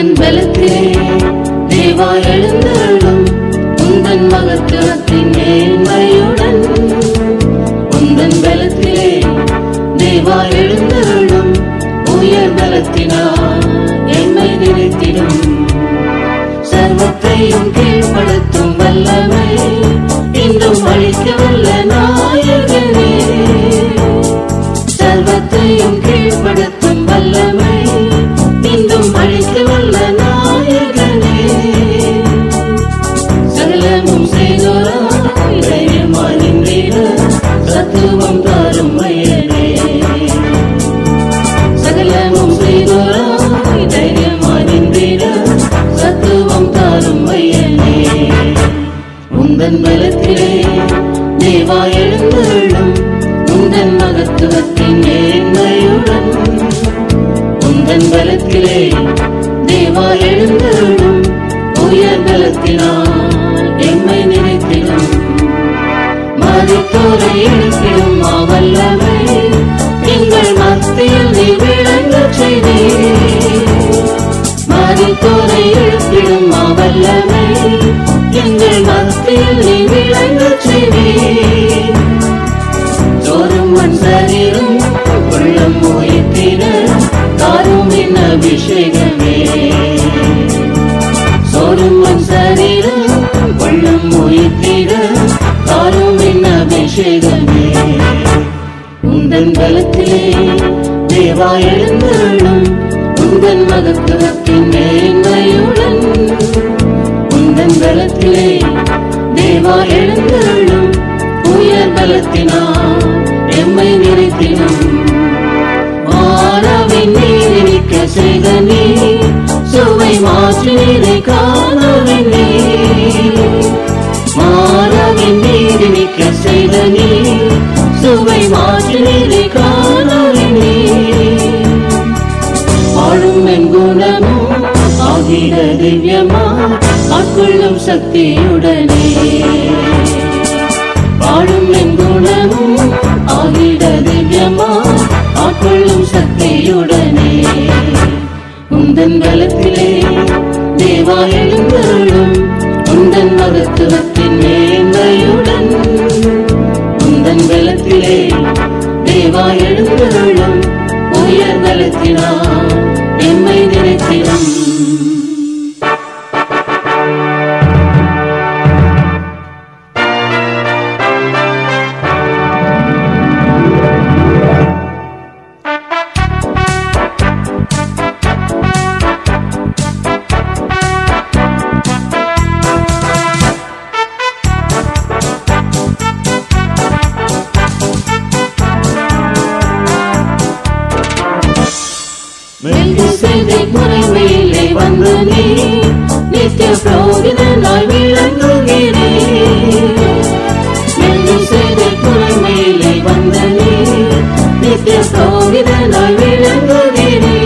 உந்தன் பலத்திலே தேவா எழுந்தருளும் உந்தன் மகத்துவத்தின் மேன்மையுடன் உந்தன் பலத்திலே தேவா எழுந்தருளும் உயர் பலத்தினால் என்னை நினைத்திடும் சர்வத்தையும் கீழ்ப்படுத்தும் வல்லமை இன்றும் அழிக்க வல்ல நாயகனே சர்வத்தையும் கீழ்ப்படுத்தும் வல்லமை இன்றும் அழிக்க வல்ல நாயகனே சகலமும் செய்தோராய் தைரியமாய் நின்றீர சத்துவம் தாரும் வயனே சகலமும் செய்தோராய் தைரியமாய் நின்றீர சத்துவம் தாரும் வயனே உந்தன் பலத்திலே தேவா எழுந்தருளும் உந்தன் மகத்துவத்தின் நேர்மையுடன் உந்தன் பலத்திலே தேவா எழுந்தருளும் உயர் பலத்தினால் எம்மை நினைத்திடும் மதித்தோரை எழுப்பிடும் மாவல்லமை எங்கள் மத்தியில் நீ விளங்கச் செய்தீர் மதித்தோரை எழுப்பிடும் மாவல்லமை எங்கள் மத்தியில் நீ விளங்கச் செய்தீர் சோறும் மண் சரீரம் உள்ளம் உயிர்த்திட தாரும் என் அபிஷேகமே சோறும் மண் சரீரம் உள்ளம் உயிர்த்திட தாரும் என் அபிஷேகமே உந்தன் பலத்திலே தேவா எழுந்தருளும் உந்தன் மகத்துவத்தின் மேன்மையுடன் உந்தன் பலத்திலே தேவா எழுந்தருளும் உயர் பலத்தினால் எம்மை நினைத்திடும் மாறாவின் நீர் இனிக்க செய்த நீ சுவை மாற்றி நீரை காணவின் நீ மாறாவின் நீர் இனிக்க செய்த நீ சுவை மாற்றி நீரை காணவின் நீ வாழும் என் குணமும் ஆகிற திவ்யமா ஆட்கொள்ளும் சக்தியுடனே வாழும் என் குணமும் ஆகிற திவ்யமா ஆட்கொள்ளும் சக்தியுடனே உந்தன் பலத்திலே தேவா எழுந்தருளும் உந்தன் மகத்துவத்தின் மேன்மையுடன் உந்தன் பலத்திலே தேவா எழுந்தருளும் உயர் பலத்தினால் எம்மை நினைத்திடும் மெல்கிசேதை முறைமையிலே வந்து நீ நித்திய புரோகிதனாய் விளங்குகிறே மெல்கிசேதை முறைமையிலே வந்து நீ நித்திய புரோகிதனாய் விளங்குகிறே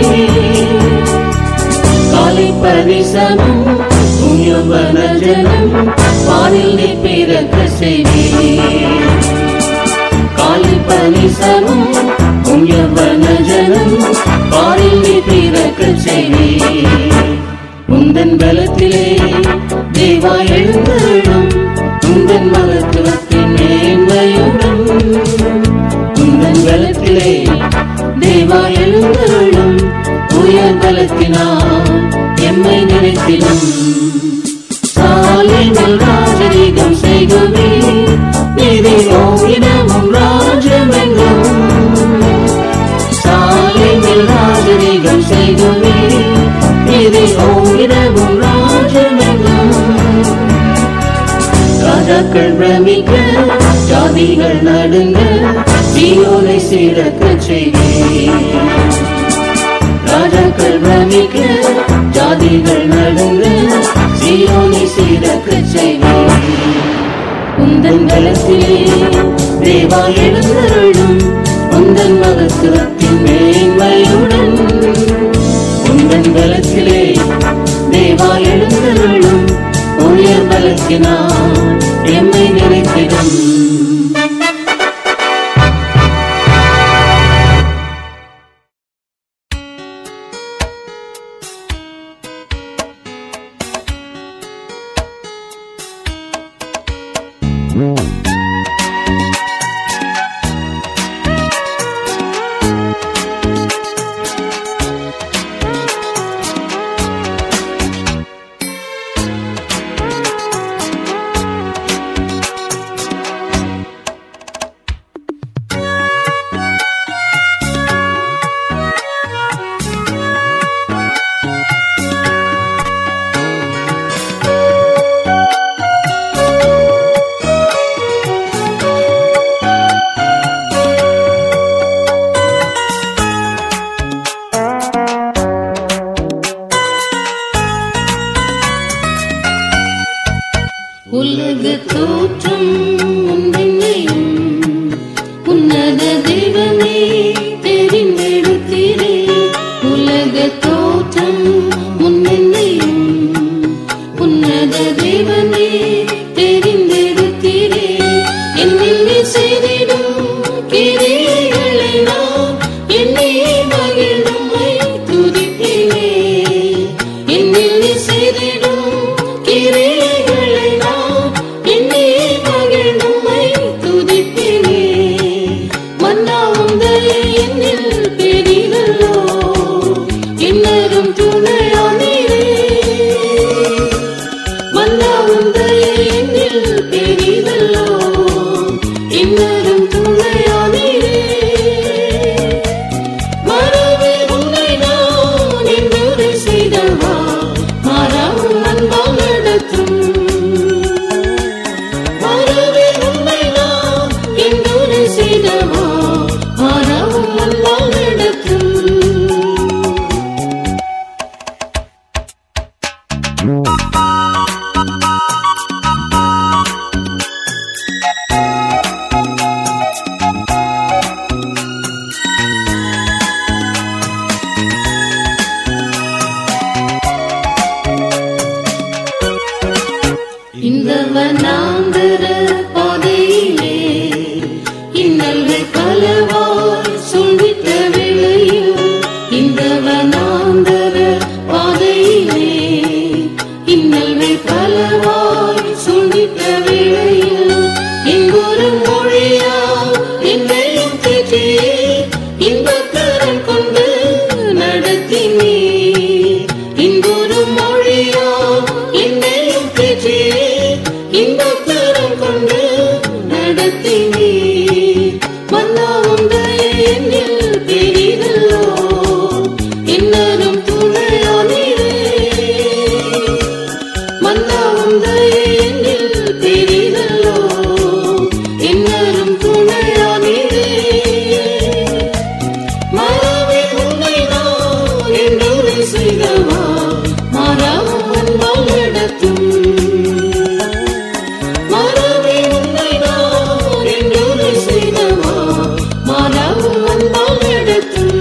காலை பரிசமும் உயவன ஜனம் வானில் நீ பிறக்க செய்வீர் காலை பரிசமும் உயவன ஜனம் பாரில் நீ பிறக்க செய்வீர் உந்தன் பலத்திலே தேவா எழுந்தருளும் உந்தன் மகத்துவத்தின் மேன்மையுடன் உந்தன் பலத்திலே தேவா எழுந்தருளும் உயர் பலத்தினால் எம்மை நினைத்திடும் சாலினில் ராஜரீகம் செய்குவே நீதி ஓங்கிடமும் ராஜமெங்கும் சாலினில் ராஜரீகம் செய்குவே நீதி ஓங்கிடமும் ராஜமெங்கும் ராஜாக்கள் பிரமிக்க ஜாதிகள் நடுங்க தீயோனை சீரக்க செய்வேன் ராஜாக்கள் பிரமிக்க ஜாதிகள் நடுங்க சீயோனை சீரக்க செய்வேன் உந்தன் பலத்திலே தேவா எழுந்தருளும் உந்தன் மகத்துவத்தின் மேன்மையுடன் உந்தன் பலத்திலே தேவா எழுந்தருளும் உயர் பலத்தினால் எம்மை நிறைத்திடும் மாற்றம் முன்னென்னையும் உன்னத தேவனே தெரிந்தெடுத்தீரே என்னில் நீ செய்திடும் கிரியைகளை நான் என்னை மகிழ்ந்தும்மை துதிப்பேனே என்னில் நீ செய்திடும் கிரியைகளை நான் என்னை மகிழ்ந்தும்மை துதிப்பேனே மன்னாவும் தயை என்னில் பெரிதல்லோ என்னரும் துணையானீரே மன்னாவும் தயை என்னில் பெரிதல்லோ என்னரும் துணையானீரே மறவே உன்னை நான் என்று செய்தவா மாறாவும் அன்பால் நடத்தும் மறவே உன்னை நான் என்று செய்தவா மாறாவும் அன்பால் நடத்தும் இந்த வனாந்தர பாதையிலே இன்னல்கள் பலவாய் சொல்லித்த வேளையில் இந்த வனாந்தர பாதையிலே இன்னல்கள் பலவாய் சொல்லித்த வேளையில் எங்கொரு மொழியால் என்னையும் தேற்றியே இன்பக்கரம் கொண்டு நடத்தினே இங்கொரு மொழியால் என்னையும் தேற்றியே இன்பக்கரம் கொண்டு நடத்தினே மன்னாவும் தயை என்னில் பெரிதல்லோ என்னரும் துணையானீரே மன்னாவும் தயை என்னில் பெரிதல்லோ என்னரும் துணையானீரே மறவே உன்னை நான் என்று செய்தவா மாறாவும் அன்பால் நடத்தும் மறவே உன்னை நான் என்று செய்தவா மாறாவும் அன்பால் நடத்தும்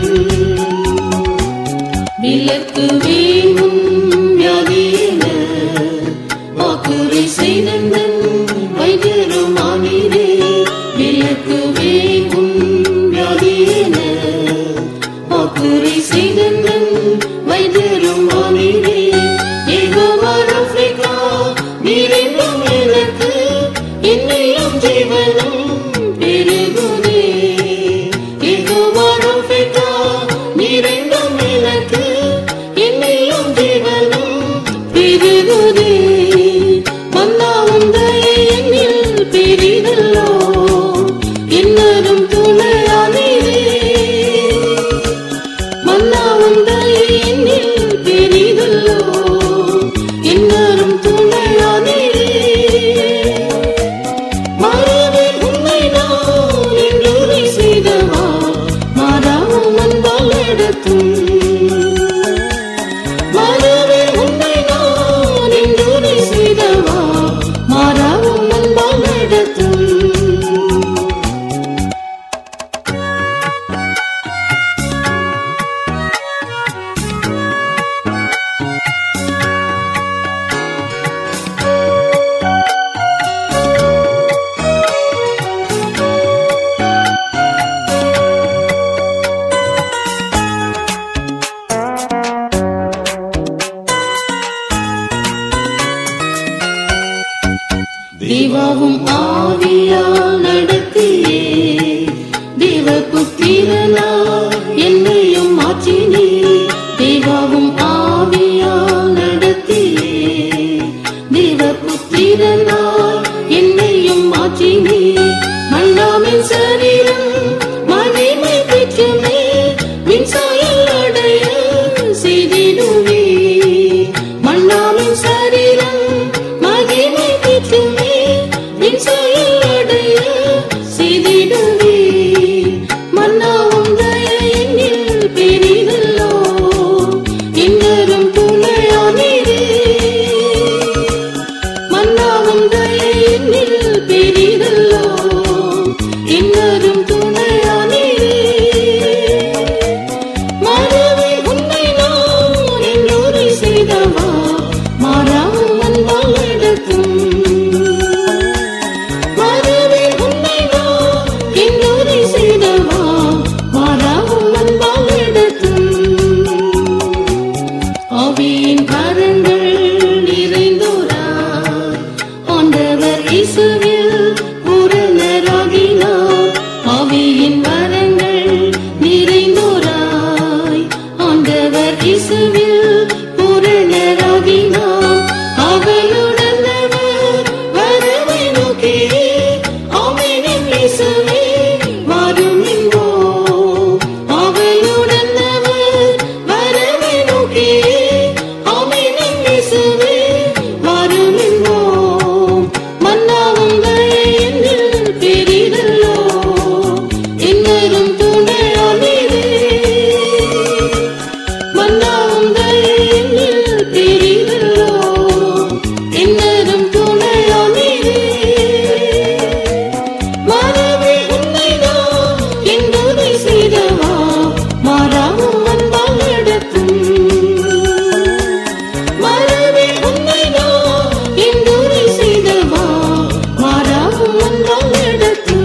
விலக்கு வேணும் வியாதியின வாக்குரை செய்தந்தன் வைத்தியருமானீரே விலக்கு வேணும் வியாதியின வாக்குரை செய்தந்தன் வைத்தியருமானீரே ஏகோவார் ஆப்பிரிக்கா நீரென்றும் எனக்கு என்னையும் ஜீவனும் பெருகுதே ஏகோவார் ஆப்பிரிக்கா நீரென்றும் எனக்கு என்னையும் ஜீவனும் பெருகுதே மன்னாவும் தயை என்னில் பெரிதல்லோ என்னரும் துணையானீரே மன்னாவும் தயை என்னில் பெரிதல்லோ என்னரும் துணையானீரே மறவே உன்னை நான் என்று செய்தவா மாறாவும் அன்பால் நடத்தும் மறவே உன்னை நான் என்று செய்தவா மாறாவும் அன்பால் நடத்தும் தேவாவும் ஆவியால் நடத்தியே தேவபுத்திரனா என்னையும் மாற்றினே தேவாவும் ஆவியால் நடத்தியே தேவபுத்திரனா என்னையும் மாற்றினே மன்னாமின் சரீரம் மகிமை பெற்றுமே மின்சாயல் அடைய செய்திடுவே மன்னாமின் சரீரம் மகிமை பெற்றுமே மின்சாயல் அடைய ஆவியின் கரங்கள் நிறைந்தோராய் ஆண்டவர் இயேசுவில் பூரணராகினார் ஆவியின் வரங்கள் நிறைந்தோராய் ஆண்டவர் இயேசுவில் பூரணராகினார் அவளுடன் அவர் வரவை நோக்கி ஆமெனின் இயேசுவே வாரும் என்போம் அவளுடன் அவர் வரவை நோக்கி ஆமெனின் இயேசுவே வாரும் என்போம் மன்னாவும் தயையில் பெரிதல்லோ என்னரும் துணையானீரே மன்னாவும் தயையில் பெரிதல்லோ என்னரும் துணையானீரே மரபே உன்னை நான் என்பதை செய்தவா மாறாவும் அன்பால் நடத்தும் மரபே உன்னை நான் என்பதை செய்தவா மாறாவும் அன்பால் நடத்தும்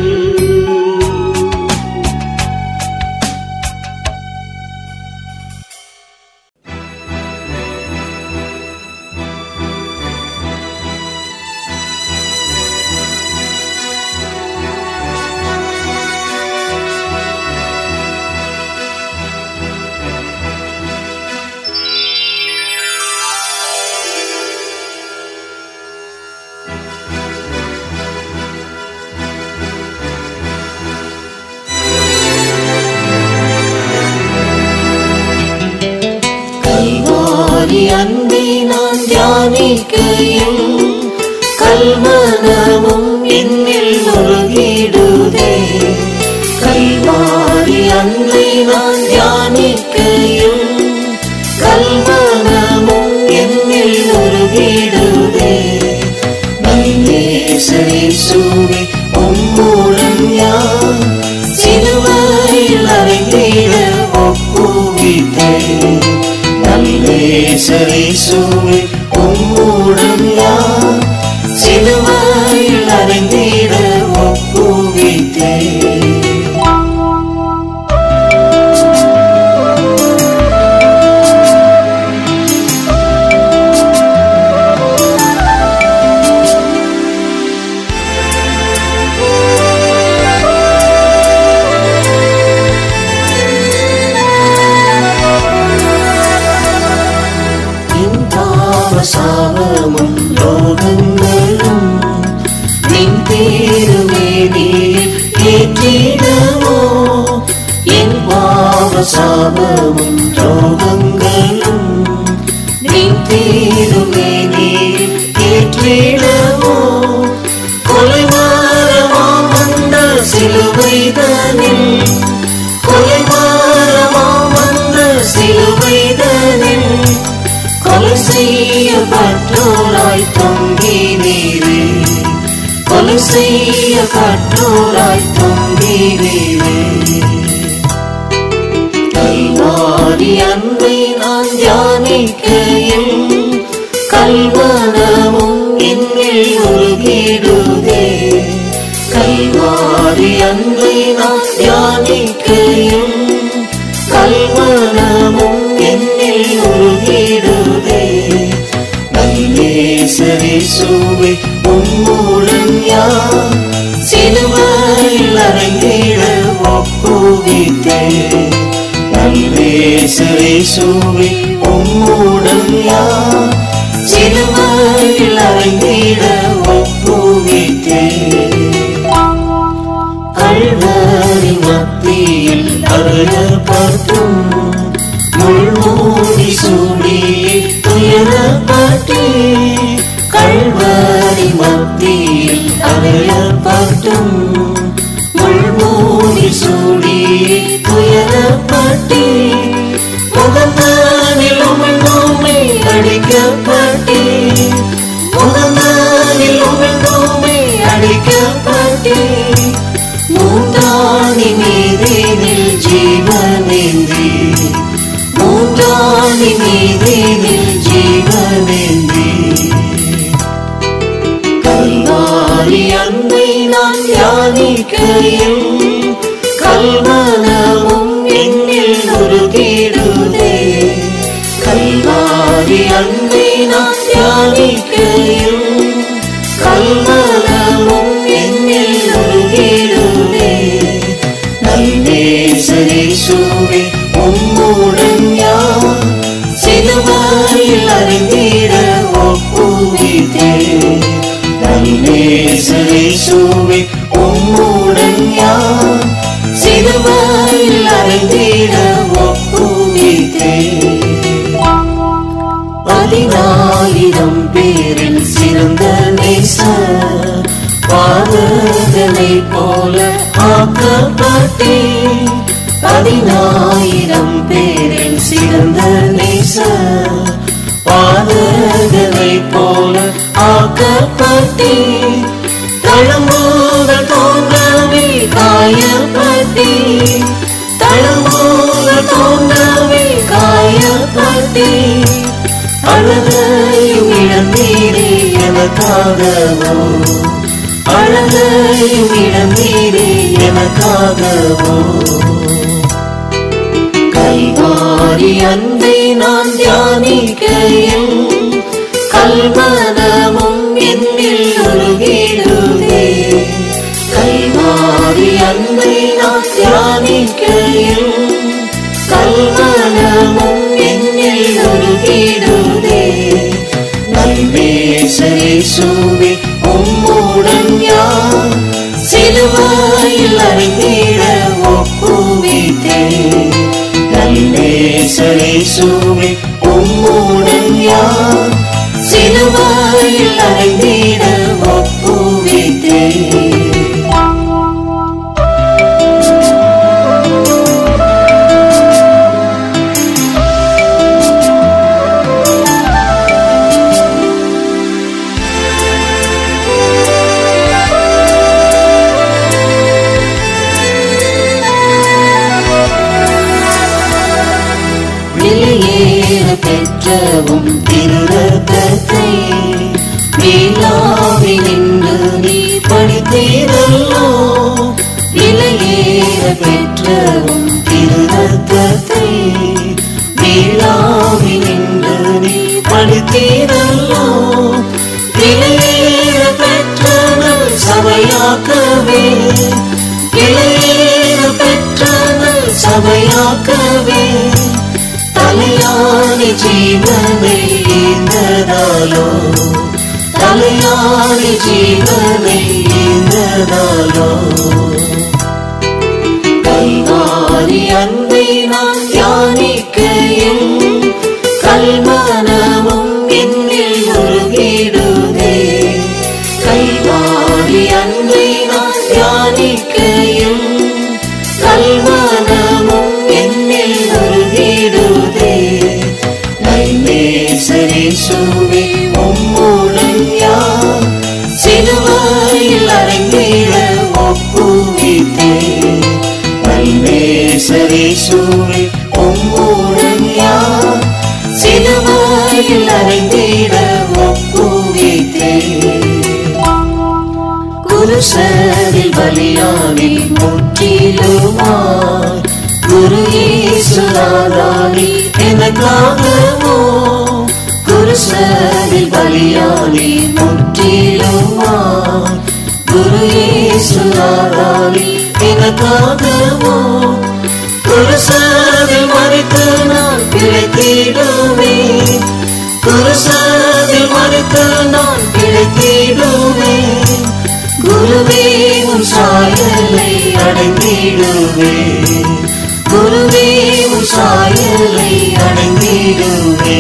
கல்வாரி அன்பை நான் தியானிக்கையில் கல்மனமும் என்னில் ஒருகிடுதே கல்வாரி அன்பை நான் தியானிக்கையில் கல்மனமும் என்னில் ஒருகிடுதே நல்லேசரே சூவி உம்முடன் யார் சிலுவையில் அறைந்திட ஒப்புவித்தேன் நல்லேசரை சூழி உம்முடன் யார் சிலுவையில் அறைந்திட ஒப்புவித்தேன் என் பாவ சாபமும் ரோகங்களும் நின் திருமேனியில் ஏற்றிடவோ என் பாவ சாபமும் ரோகங்களும் நின் திருமேனியில் ஏற்றிடவோ கொலைவாரமாம் வந்த சிலுவைதனில் கொலைவாரமாம் வந்த சிலுவைதனில் கொலை செய்யப்பட்டோராய் தொங்கினீரே கொலை செய்யப்பட்டோராய் தொங்கினீரே கல்வாரி அன்பை நான் தியானிக்கையில் கல்வனமும் என்னில் ஒருகிடுதே கல்வாரி அன்பை நான் தியானிக்கையில் கல்வனமும் என்னில் ஒருகிடுதே நல்லேசரே சூவை உம்முடன் யார் சிலுவையில் அறைந்திட ஒப்புவித்தேன் நல்லேசரே சூவை உம்முடன் யார் சிலுவையில் அறைந்திட ஒப்புவித்தேன் கல்வரி மத்தியில் அறையப்பட்டும் முள்மூடி சூடி துயரப்பட்டே கல்வரி மத்தியில் அறையப்பட்டும் முள்மூடி சூடி துயரப்பட்டே முகந்தானில் உமிழ்ந்தோமே அடிக்கப்பட்டே முகந்தானில் உமிழ்ந்தோமே அடிக்கப்பட்டே மூன்றாணி மீதேனில் ஜீவனேந்தி மூன்றாணி மீதேனில் ஜீவனேந்தி கல்வாரி அன்பை நான் தியானிக்கையில் கல்வனமும் என்னில் உருகிடுதே கல்வாரி கல்வாரி அன்பை நான் தியானிக்கையில் கல்மலமும் என்னில் உருகிடுதே நல்லேசரேசுவே உம்முடன் யார் சிலுவையில் அறிந்திட ஒப்புவித்தே நல்லேசரேசுவே உம்முடன் யார் சிலுவையில் அறிந்திட ஒப்புவித்தே பதினாயிரம் பேரில் சிறந்த நேச பாதகனை போல ஆக்கப்பட்டே பதினாயிரம் பேரில் சிறந்த நேச பாதகனை போல ஆக்கப்பட்டே தளம்பூதல் தோன்றவே காயப்பட்டே தளம்பூதல் தோன்றவே காயப்பட்டே அழகையும் இழந்தீரே எனக்காகவோ அழகையும் இழந்தீரே எனக்காகவோ கல்வாரி அன்பை நான் தியானிக்கையில் கல்மனமும் என்னில் உருகிடுதே கல்வாரி அன்பை நான் தியானிக்கையில் கல்மனமும் என்னில் உருகிடுதே நல்வேசரேசுவே உம்முடன் யார் சிலுவையில் அறிந்திட ஒப்புவித்தே நல்லேசரேசுவே உம்முடன் யார் சிலுவையில் அறிந்திட ஒப்புவித்தே வெளியேற பெற்றவும் திருரத்தத்தை வீணாவி நின்று நீ படித்தீரல்லோ விலையேற பெற்றவும் திருரத்தத்தை வீணாவி நின்று நீ படித்தீரல்லோ விலையேற பெற்ற நல் சபையாக்கவே விலையேற பெற்ற நல் சபையாக்கவே தலையாணி ஜீவனை ஈந்ததாலோ தலையாணி ஜீவனை ஈந்ததாலோ கல்வாரி அன்பை நான் தியானிக்கையில் கல்மனமும் என்னில் உருகிடுதே கல்வாரி அன்பை நான் தியானிக்கையில் கல்மனமும் என்னில் உருகிடுதே நல்லேசரேசுவே உம்முடன் யார் சிலுவையில் அறைந்திட ஒப்புவித்தே நல்லேசரேசுவே உம்முடன் யார் சிலுவையில் அறைந்திட ஒப்புவித்தே குருசரில் பலியானி முற்றிலுமாய் குரு ஈசுராதானி எனக்காகவோ குருசரில் பலியானி முற்றிலுமாய் குரு ஈசுராதானி எனக்காகவோ குருசரில் மறித்து நான் பிழைத்திடுவேன் குருசரில் மறித்து நான் பிழைத்திடுவேன் குருவே உன் சாயலை அடைந்திடுவே குருவே உன் சாயலை அடைந்திடுவே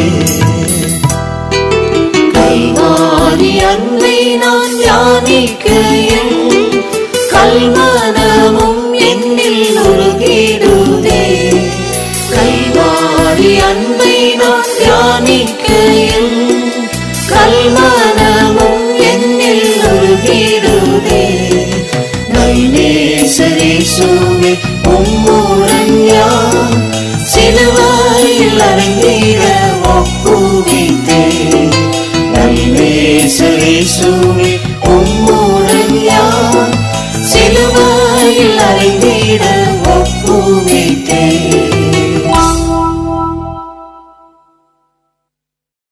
கல்வாரி அன்பை நான் தியானிக்கையில் கல்மனமும் என்னில் உருகிடுதே கல்வாரி அன்பை நான் தியானிக்கையில் கல்மனமும் என்னில் உருகிடுதே நல்லேசரேசுவே உம்முடன் யார் சிலுவையில் அடைந்திட ஒப்புவித்தே நல்லேசரேசுவே உம்முடன் யார் சிலுவையில் அடைந்திட ஒப்புவித்தே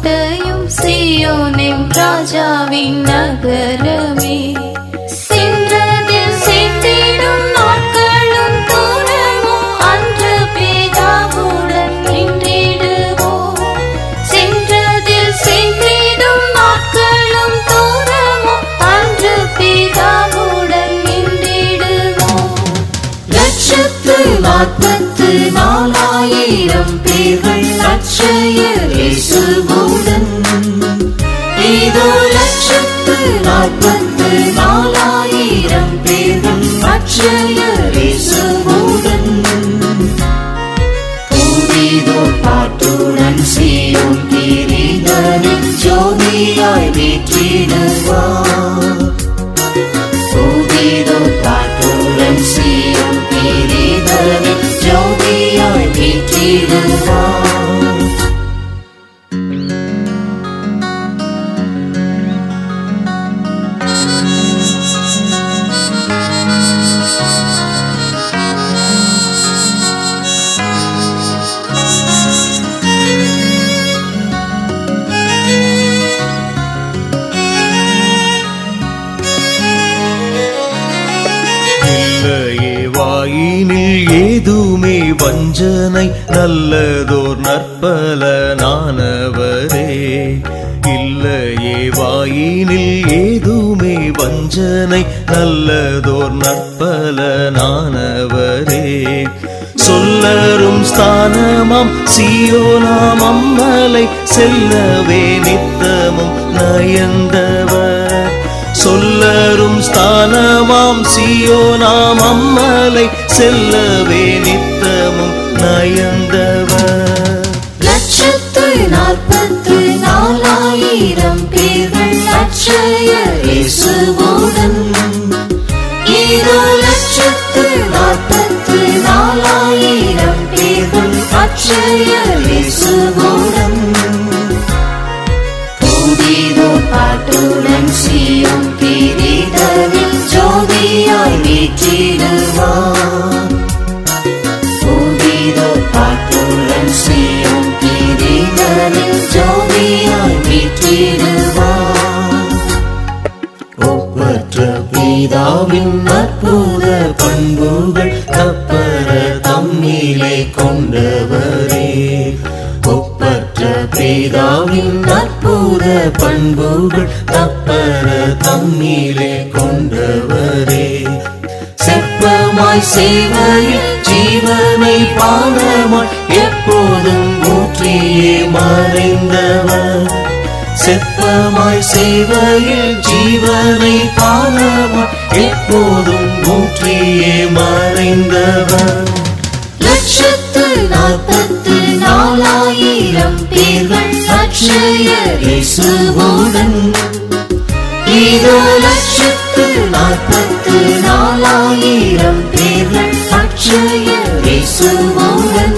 கோட்டையும் சீயோனின் ராஜாவின் நகரமே சென்றதில் சேர்த்திடும் நாட்களும் தூரமோ அன்று பிதாவுடன் நின்றிடுவோம் சென்றதில் சேர்த்திடும் நாட்களும் தூரமோ அன்று பிதாவுடன் நின்றிடுவோம் லட்சத்து நாற்பத்து நாலாயிரம் பேர்கள் அச்சையர் இயேசுவுடன் இதோ லட்சத்து நாற்பத்து நாலாயிரம் பேர்கள் அச்சையர் இயேசுவுடன் புதிதோர் பாட்டுடன் சீயோன் கிரீடனின் ஜோதியாய் வீற்றிடுவார் புதிதோ பாட்டுடன் சீரும் கிரீடனின் ஜோதியாய் வீற்றிடுவார் இல்லையே வாயினில் ஏதுமே வஞ்சனை நல்லதோர் நற்பலனானவரே இல்லையே வாயினில் ஏதுமே வஞ்சனை நல்லதோர் நற்பலனானவரே சொல்லரும் ஸ்தானமாம் சீயோனாம் அம்மலை செல்லவே நித்தமும் நயந்தவர் சொல்லரும் ஸ்தானமாம் சீயோனாம் அம்மலை செல்லவே நித்தமும் நயந்தவர் லட்சத்து நாற்பத்து நாலாயிரம் பேர்கள் அச்சையர் இயேசுவுடன் இதோ லட்சத்து நாற்பத்து நாலாயிரம் பேர்கள் அச்சையர் இயேசுவுடன் புதிதோ பாட்டுடன் சீயும் கிரீடனில் ஜோதியாய் வீற்றிடுவார் புதிதோ பாட்டுடன் சீயும் கிரீடனில் ஜோதியாய் வீற்றிடுவார் ஒப்பற்ற பிதாவின் அற்புத பண்புகள் தப்பர தம்மிலே கொண்டவரே ஒப்பற்ற பிதாவின் அற்புத பண்புகள் தப்பர தம்மிலே கொண்டவரே செப்பமாய் சேவையில் ஜீவனை பானமாய் எப்போதும் ஊற்றியே மறைந்தவர் செப்பமாய் சேவையில் ஜீவனை பானமாய் எப்போதும் ஊற்றியே மறைந்தவர் லட்சத்து நாற்பத்து நாலாயிரம் பேர்கள் அச்சையர் இயேசுவுடன் இதோ லட்சத்து நாற்பத்து நாலாயிரம் பேர்கள் அச்சையர் இயேசுவுடன்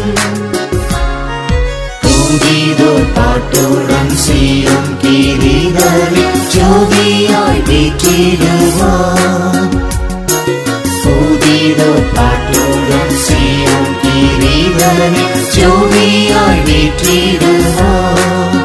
புதிதோ பாட்டுடன் சீரும் கிரீடனில் ஜோதியாய் வீற்றிடுவார் புதிதோ பாட்டுடன் சீரும் கிரீடனில் ஜோதியாய் வீற்றிடுவார்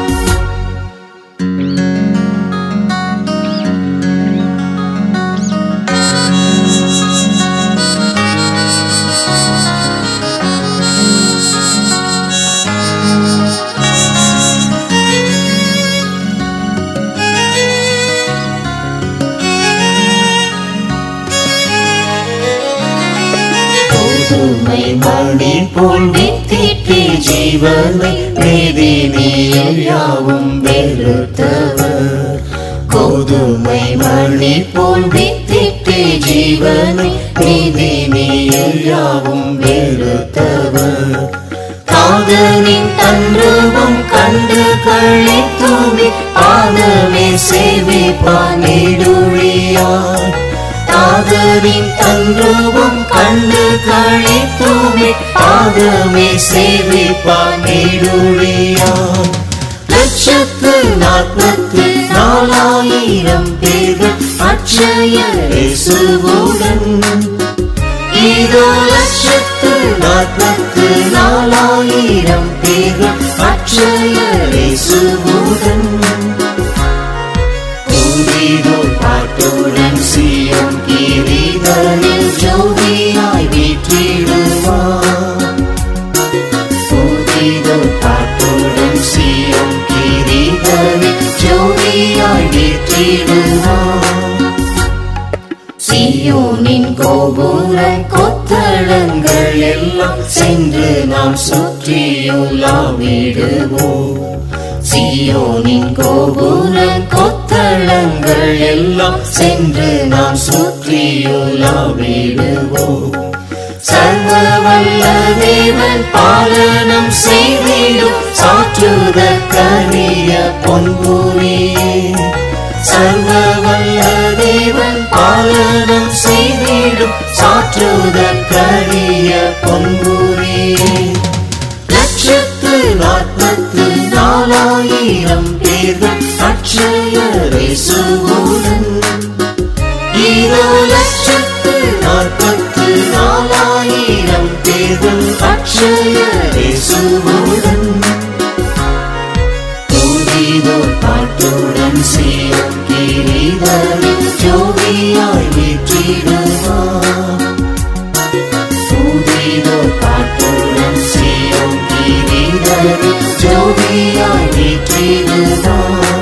கோதுமை மணி போல் வித்திட்டு ஜீவனை நீதினியில் யாவும் வெறுத்தவர் கோதுமை மணி போல் வித்திட்டு ஜீவனை நீதினியில் யாவும் வெறுத்தவர் காதலின் தன்றுவம் கண்டு கழித்துமே பாதமே சேவிப்பான் நெடுழியார் காதலின் தன்றுவம் கண்டு கழித்துமே பாதமே சேவிப்பான் நெடுழியார் லட்சத்து நாற்பத்து நாலாயிரம் பேர்கள் அச்சையர் இயேசுவுடன் இதோ லட்சத்து நாற்பத்து நாலாயிரம் பேர்கள் அச்சையர் இயேசுவுடன் சூதன் புதிதோர் பாட்டுடன் சீயம் கிரிதனில் ஜோதியாய் வீற்றிடுவார் புதிதோர் பாட்டுடன் சீயம் கிரிதனில் ஜோதியாய் வீற்றிடுவார் சியோனின் கோபுர கொத்தளங்கள் எல்லாம் சென்று நாம் சுற்றியுலாவிடுவோம் சியோனின் கோபுர கொத்தளங்கள் எல்லாம் சென்று நாம் சுற்றியுலாவிடுவோம் சர்வ வல்ல தேவன் பாலனம் செய்திடும் சாற்றுதற்கரிய பொன்புரியே சர்வ வல்ல தேவன் பாலனம் செய்திடும் சாற்றுதற்கரிய பொன்புரியே லட்சத்து நாற்பத்து நாலாயிரம் பேர்கள் அட்சயரை சுகுடன் ஈரோ லட்சத்து நாற்பத்து நாலாயிரம் பேர்கள் அட்சயரை சுகுடன் புதிதோர் பாட்டுடன் சேரும் கிரிதரில் ஜோதியாய் வீற்றிடுவார் புதிதோர் பாட்டுடன் சேரும் கிரிதரில் ஜோதியாய் வீற்றிடுவார்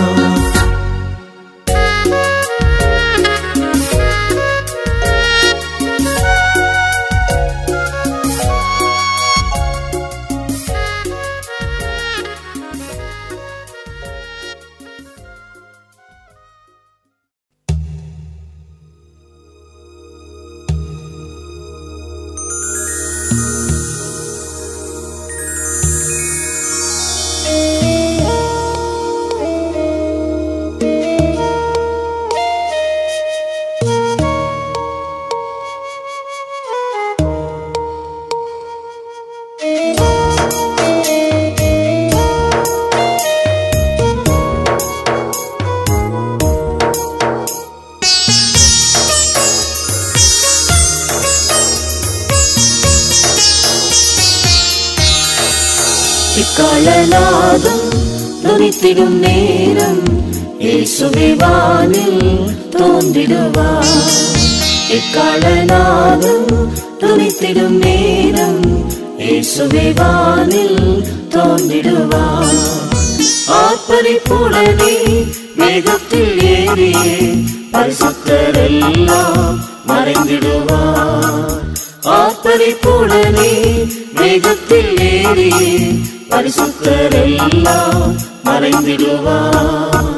இக்காலநாதம் துணித்திடும் நேரம் இயேசுவே வானில் தோன்றிடுவார் இக்காலநாதம் துணித்திடும் நேரம் இயேசுவே வானில் தோன்றிடுவார் ஆர்ப்பரிப்புடனே மேகத்தில் ஏறியே பரிசுத்தரெல்லாம் மறைந்திடுவார் ஆர்ப்பரிப்புடனே மேகத்தில் ஏறியே பரிசுத்தரெல்லாம் மறைந்திடுவார்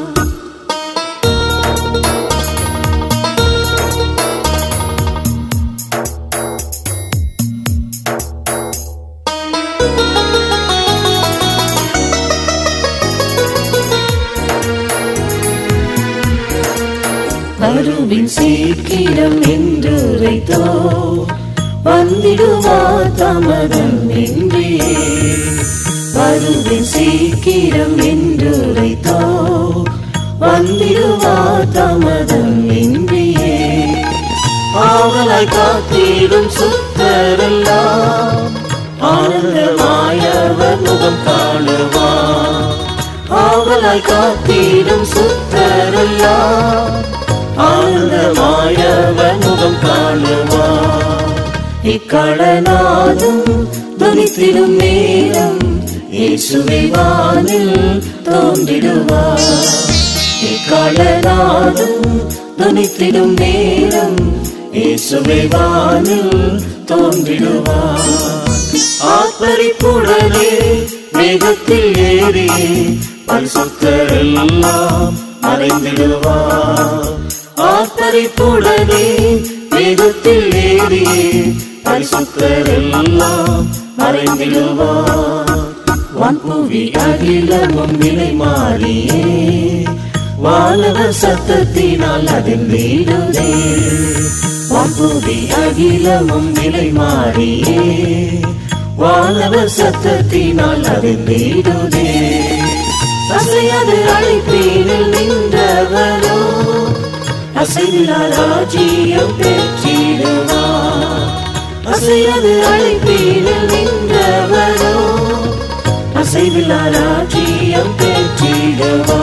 வருவின் சீக்கிரம் என்று உரைத்தோ வந்திடுவார் தமதம் என்றியே வருவின் சீக்கிரம் என்று உரைத்தோ வந்திடுவார் தமதம் என்றியே ஆவலாய் காத்திடும் சுத்தரெல்லாம் ஆனந்தமாயவர் முகம் காணுவார் ஆவலாய் காத்திடும் சுத்தரெல்லாம் ஆனந்தமாயவர் முகம் காணுவார் இக்கடநாதம் துணித்திடும் நேரம் இயேசுவை வானில் தோன்றிடுவார் இக்கடநாதம் துணித்திடும் நேரம் இயேசுவை வானில் தோன்றிடுவார் ஆத்மரிப்புடனே மேகத்தில் ஏறி பரிசுத்தரெல்லாம் மறைந்திடுவார் ஆத்மரிப்புடனே மேகத்தில் ஏறி பரிசுத்தரெல்லாம் மறைந்திடுவார் வான்புவி அகிலமும் நிலை மாறியே வானவர் சத்தத்தினால் அதில் வீடுதே வான்புவி அகிலமும் நிலை மாறியே வானவர் சத்தத்தினால் அதில் வீடுதே அசையாது அழைப்பீனில் நின்றவரோ அசைவிலா ராஜ்யம் பெற்றிடுவார் அசையாது அழைப்பீனில் நின்றவரோ அசைவிலா ராஜ்யம் பெற்றிடுவார்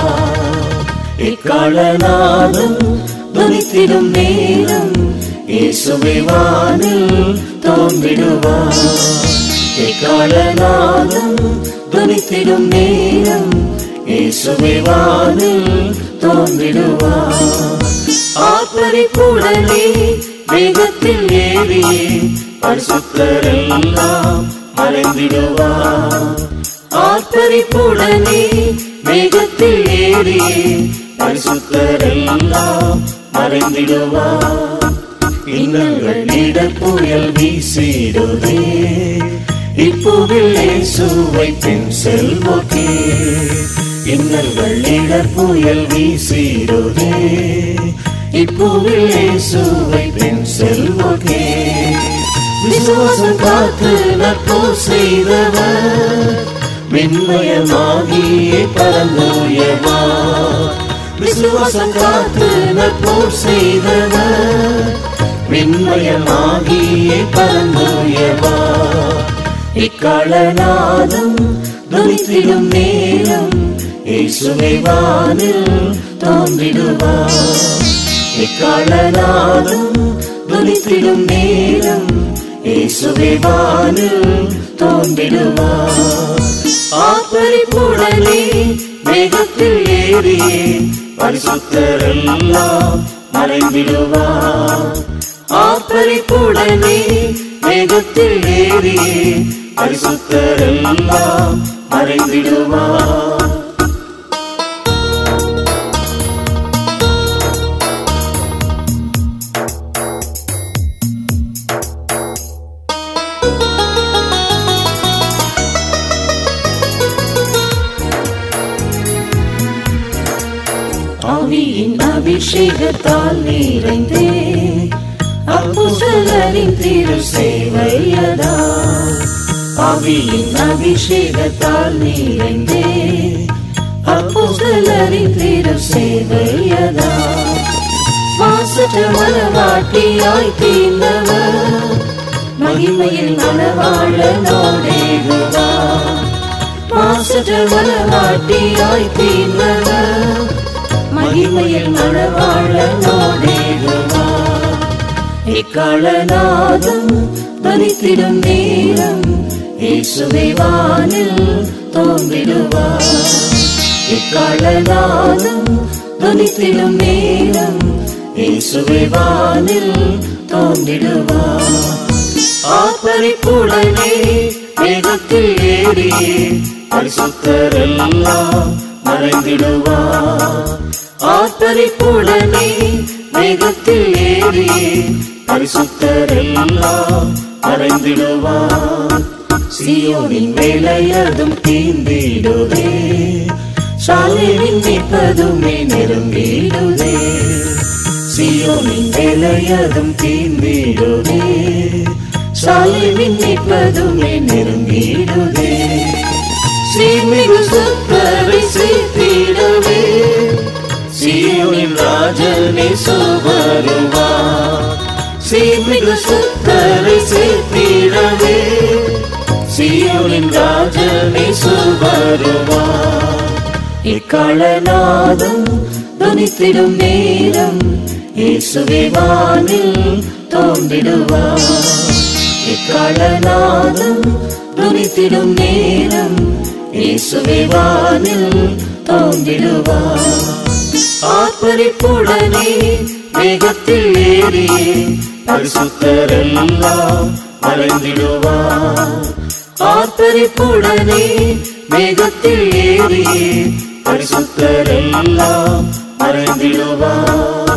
எக்காலநாதம் துணித்திடும் நேரம் இயேசுவை வானில் தோன்றிடுவார் எக்காலநாதம் துணித்திடும் நேரம் இயேசுவை வானில் தோன்றிடுவார் ஆப்பரிப்புடனே வேகத்தில் ஏறி பரிசுத்தரெல்லாம் மறைந்திடுவார் ஆர்ப்பரிப்புடனே வேகத்தில் ஏறி பரிசுத்தரெல்லாம் மறைந்திடுவார் இன்னங்கள் இடர் புயல் வீசிடுதே இப்போவில் இயேசுவை பின் செல்வோக்கே இன்னல்கள் இடர் புயல் வீசிடுதே இப்போவில் இயேசுவை பின் செல்வோக்கே விசுவாசம் காத்து நட்பு செய்தவர் மின்மயமாகியே பரந்துயவா விசுவாசம் காத்து நட்பு செய்தவர் மின்மயமாகியே பரந்துயவா இக்காலநாதம் துணித்திடும் நேரம் இயேசுவை வானில் தோன்றிடுவார் இக்காலநாதம் துணித்திடும் நேரம் இயேசுவை வானில் தோன்றிடுவார் ஆப்பரிப்புடனே வேகத்தில் ஏறி பரிசுத்தரெல்லாம் மறைந்திடுவார் ஆப்பரிப்புடனே வேகத்தில் ஏறி பரிசுத்தரெல்லாம் மறைந்திடுவார் ஆவியின் அபிஷேகத்தால் நிறைந்தே அப்போஸ்தலரின் திரு சேவையதா ஆவியின் அபிஷேகத்தால் நிறைந்தே அப்போஸ்தலரின் திரு சேவையதா மாசற்ற மனவாட்டியாய் தீர்ந்தவர் மகிமையில் மனவாழனோடேகுவார் மாசற்ற மனவாட்டியாய் தீர்ந்தவர் மகிமையில் மனவாழனோடேகுவார் இக்காலநாதம் தனித்திடும் நேரம் இயேசுவை வானில் தோன்றிடுவார் இக்காலநாதம் தனித்திடும் நேரம் இயேசுவை வானில் தோன்றிடுவார் ஆப்பரிப்புடனே வேகத்தில் ஏறி பரிசுத்தரெல்லாம் மறைந்திடுவார் ஆப்பரிப்புடனே வேகத்தில் ஏறி பரிசுத்தரெல்லாம் மறைந்திடுவார் சியோனின் வேலையதும் தீந்திடுதே சாலையின் நிற்பதுமே நெருங்கிடுதே சியோனின் வேலையதும் தீந்திடுதே சாலையின் நிற்பதுமே நெருங்கிடுதே சீர்மிகு சுத்தரை சேர்த்திடவே சீயோனின் ராஜனே சுவருவா சீர்மிகு சுத்தரை சேர்த்திடவே சீயோனின் ராஜனே சுவருவா இக்காலநாதம் துணித்திடும் நேரம் இயேசுவே வானில் தோன்றிடுவார் இக்காலநாதம் துணித்திடும் நேரம் இயேசுவே வானில் தோன்றிடுவார் ஆர்ப்பரிப்புடனே வேகத்தில் ஏறி பரிசுத்தரெல்லாம் மறைந்திடுவார் ஆர்ப்பரிப்புடனே வேகத்தில் ஏறி பரிசுத்தரெல்லாம் மறைந்திடுவார்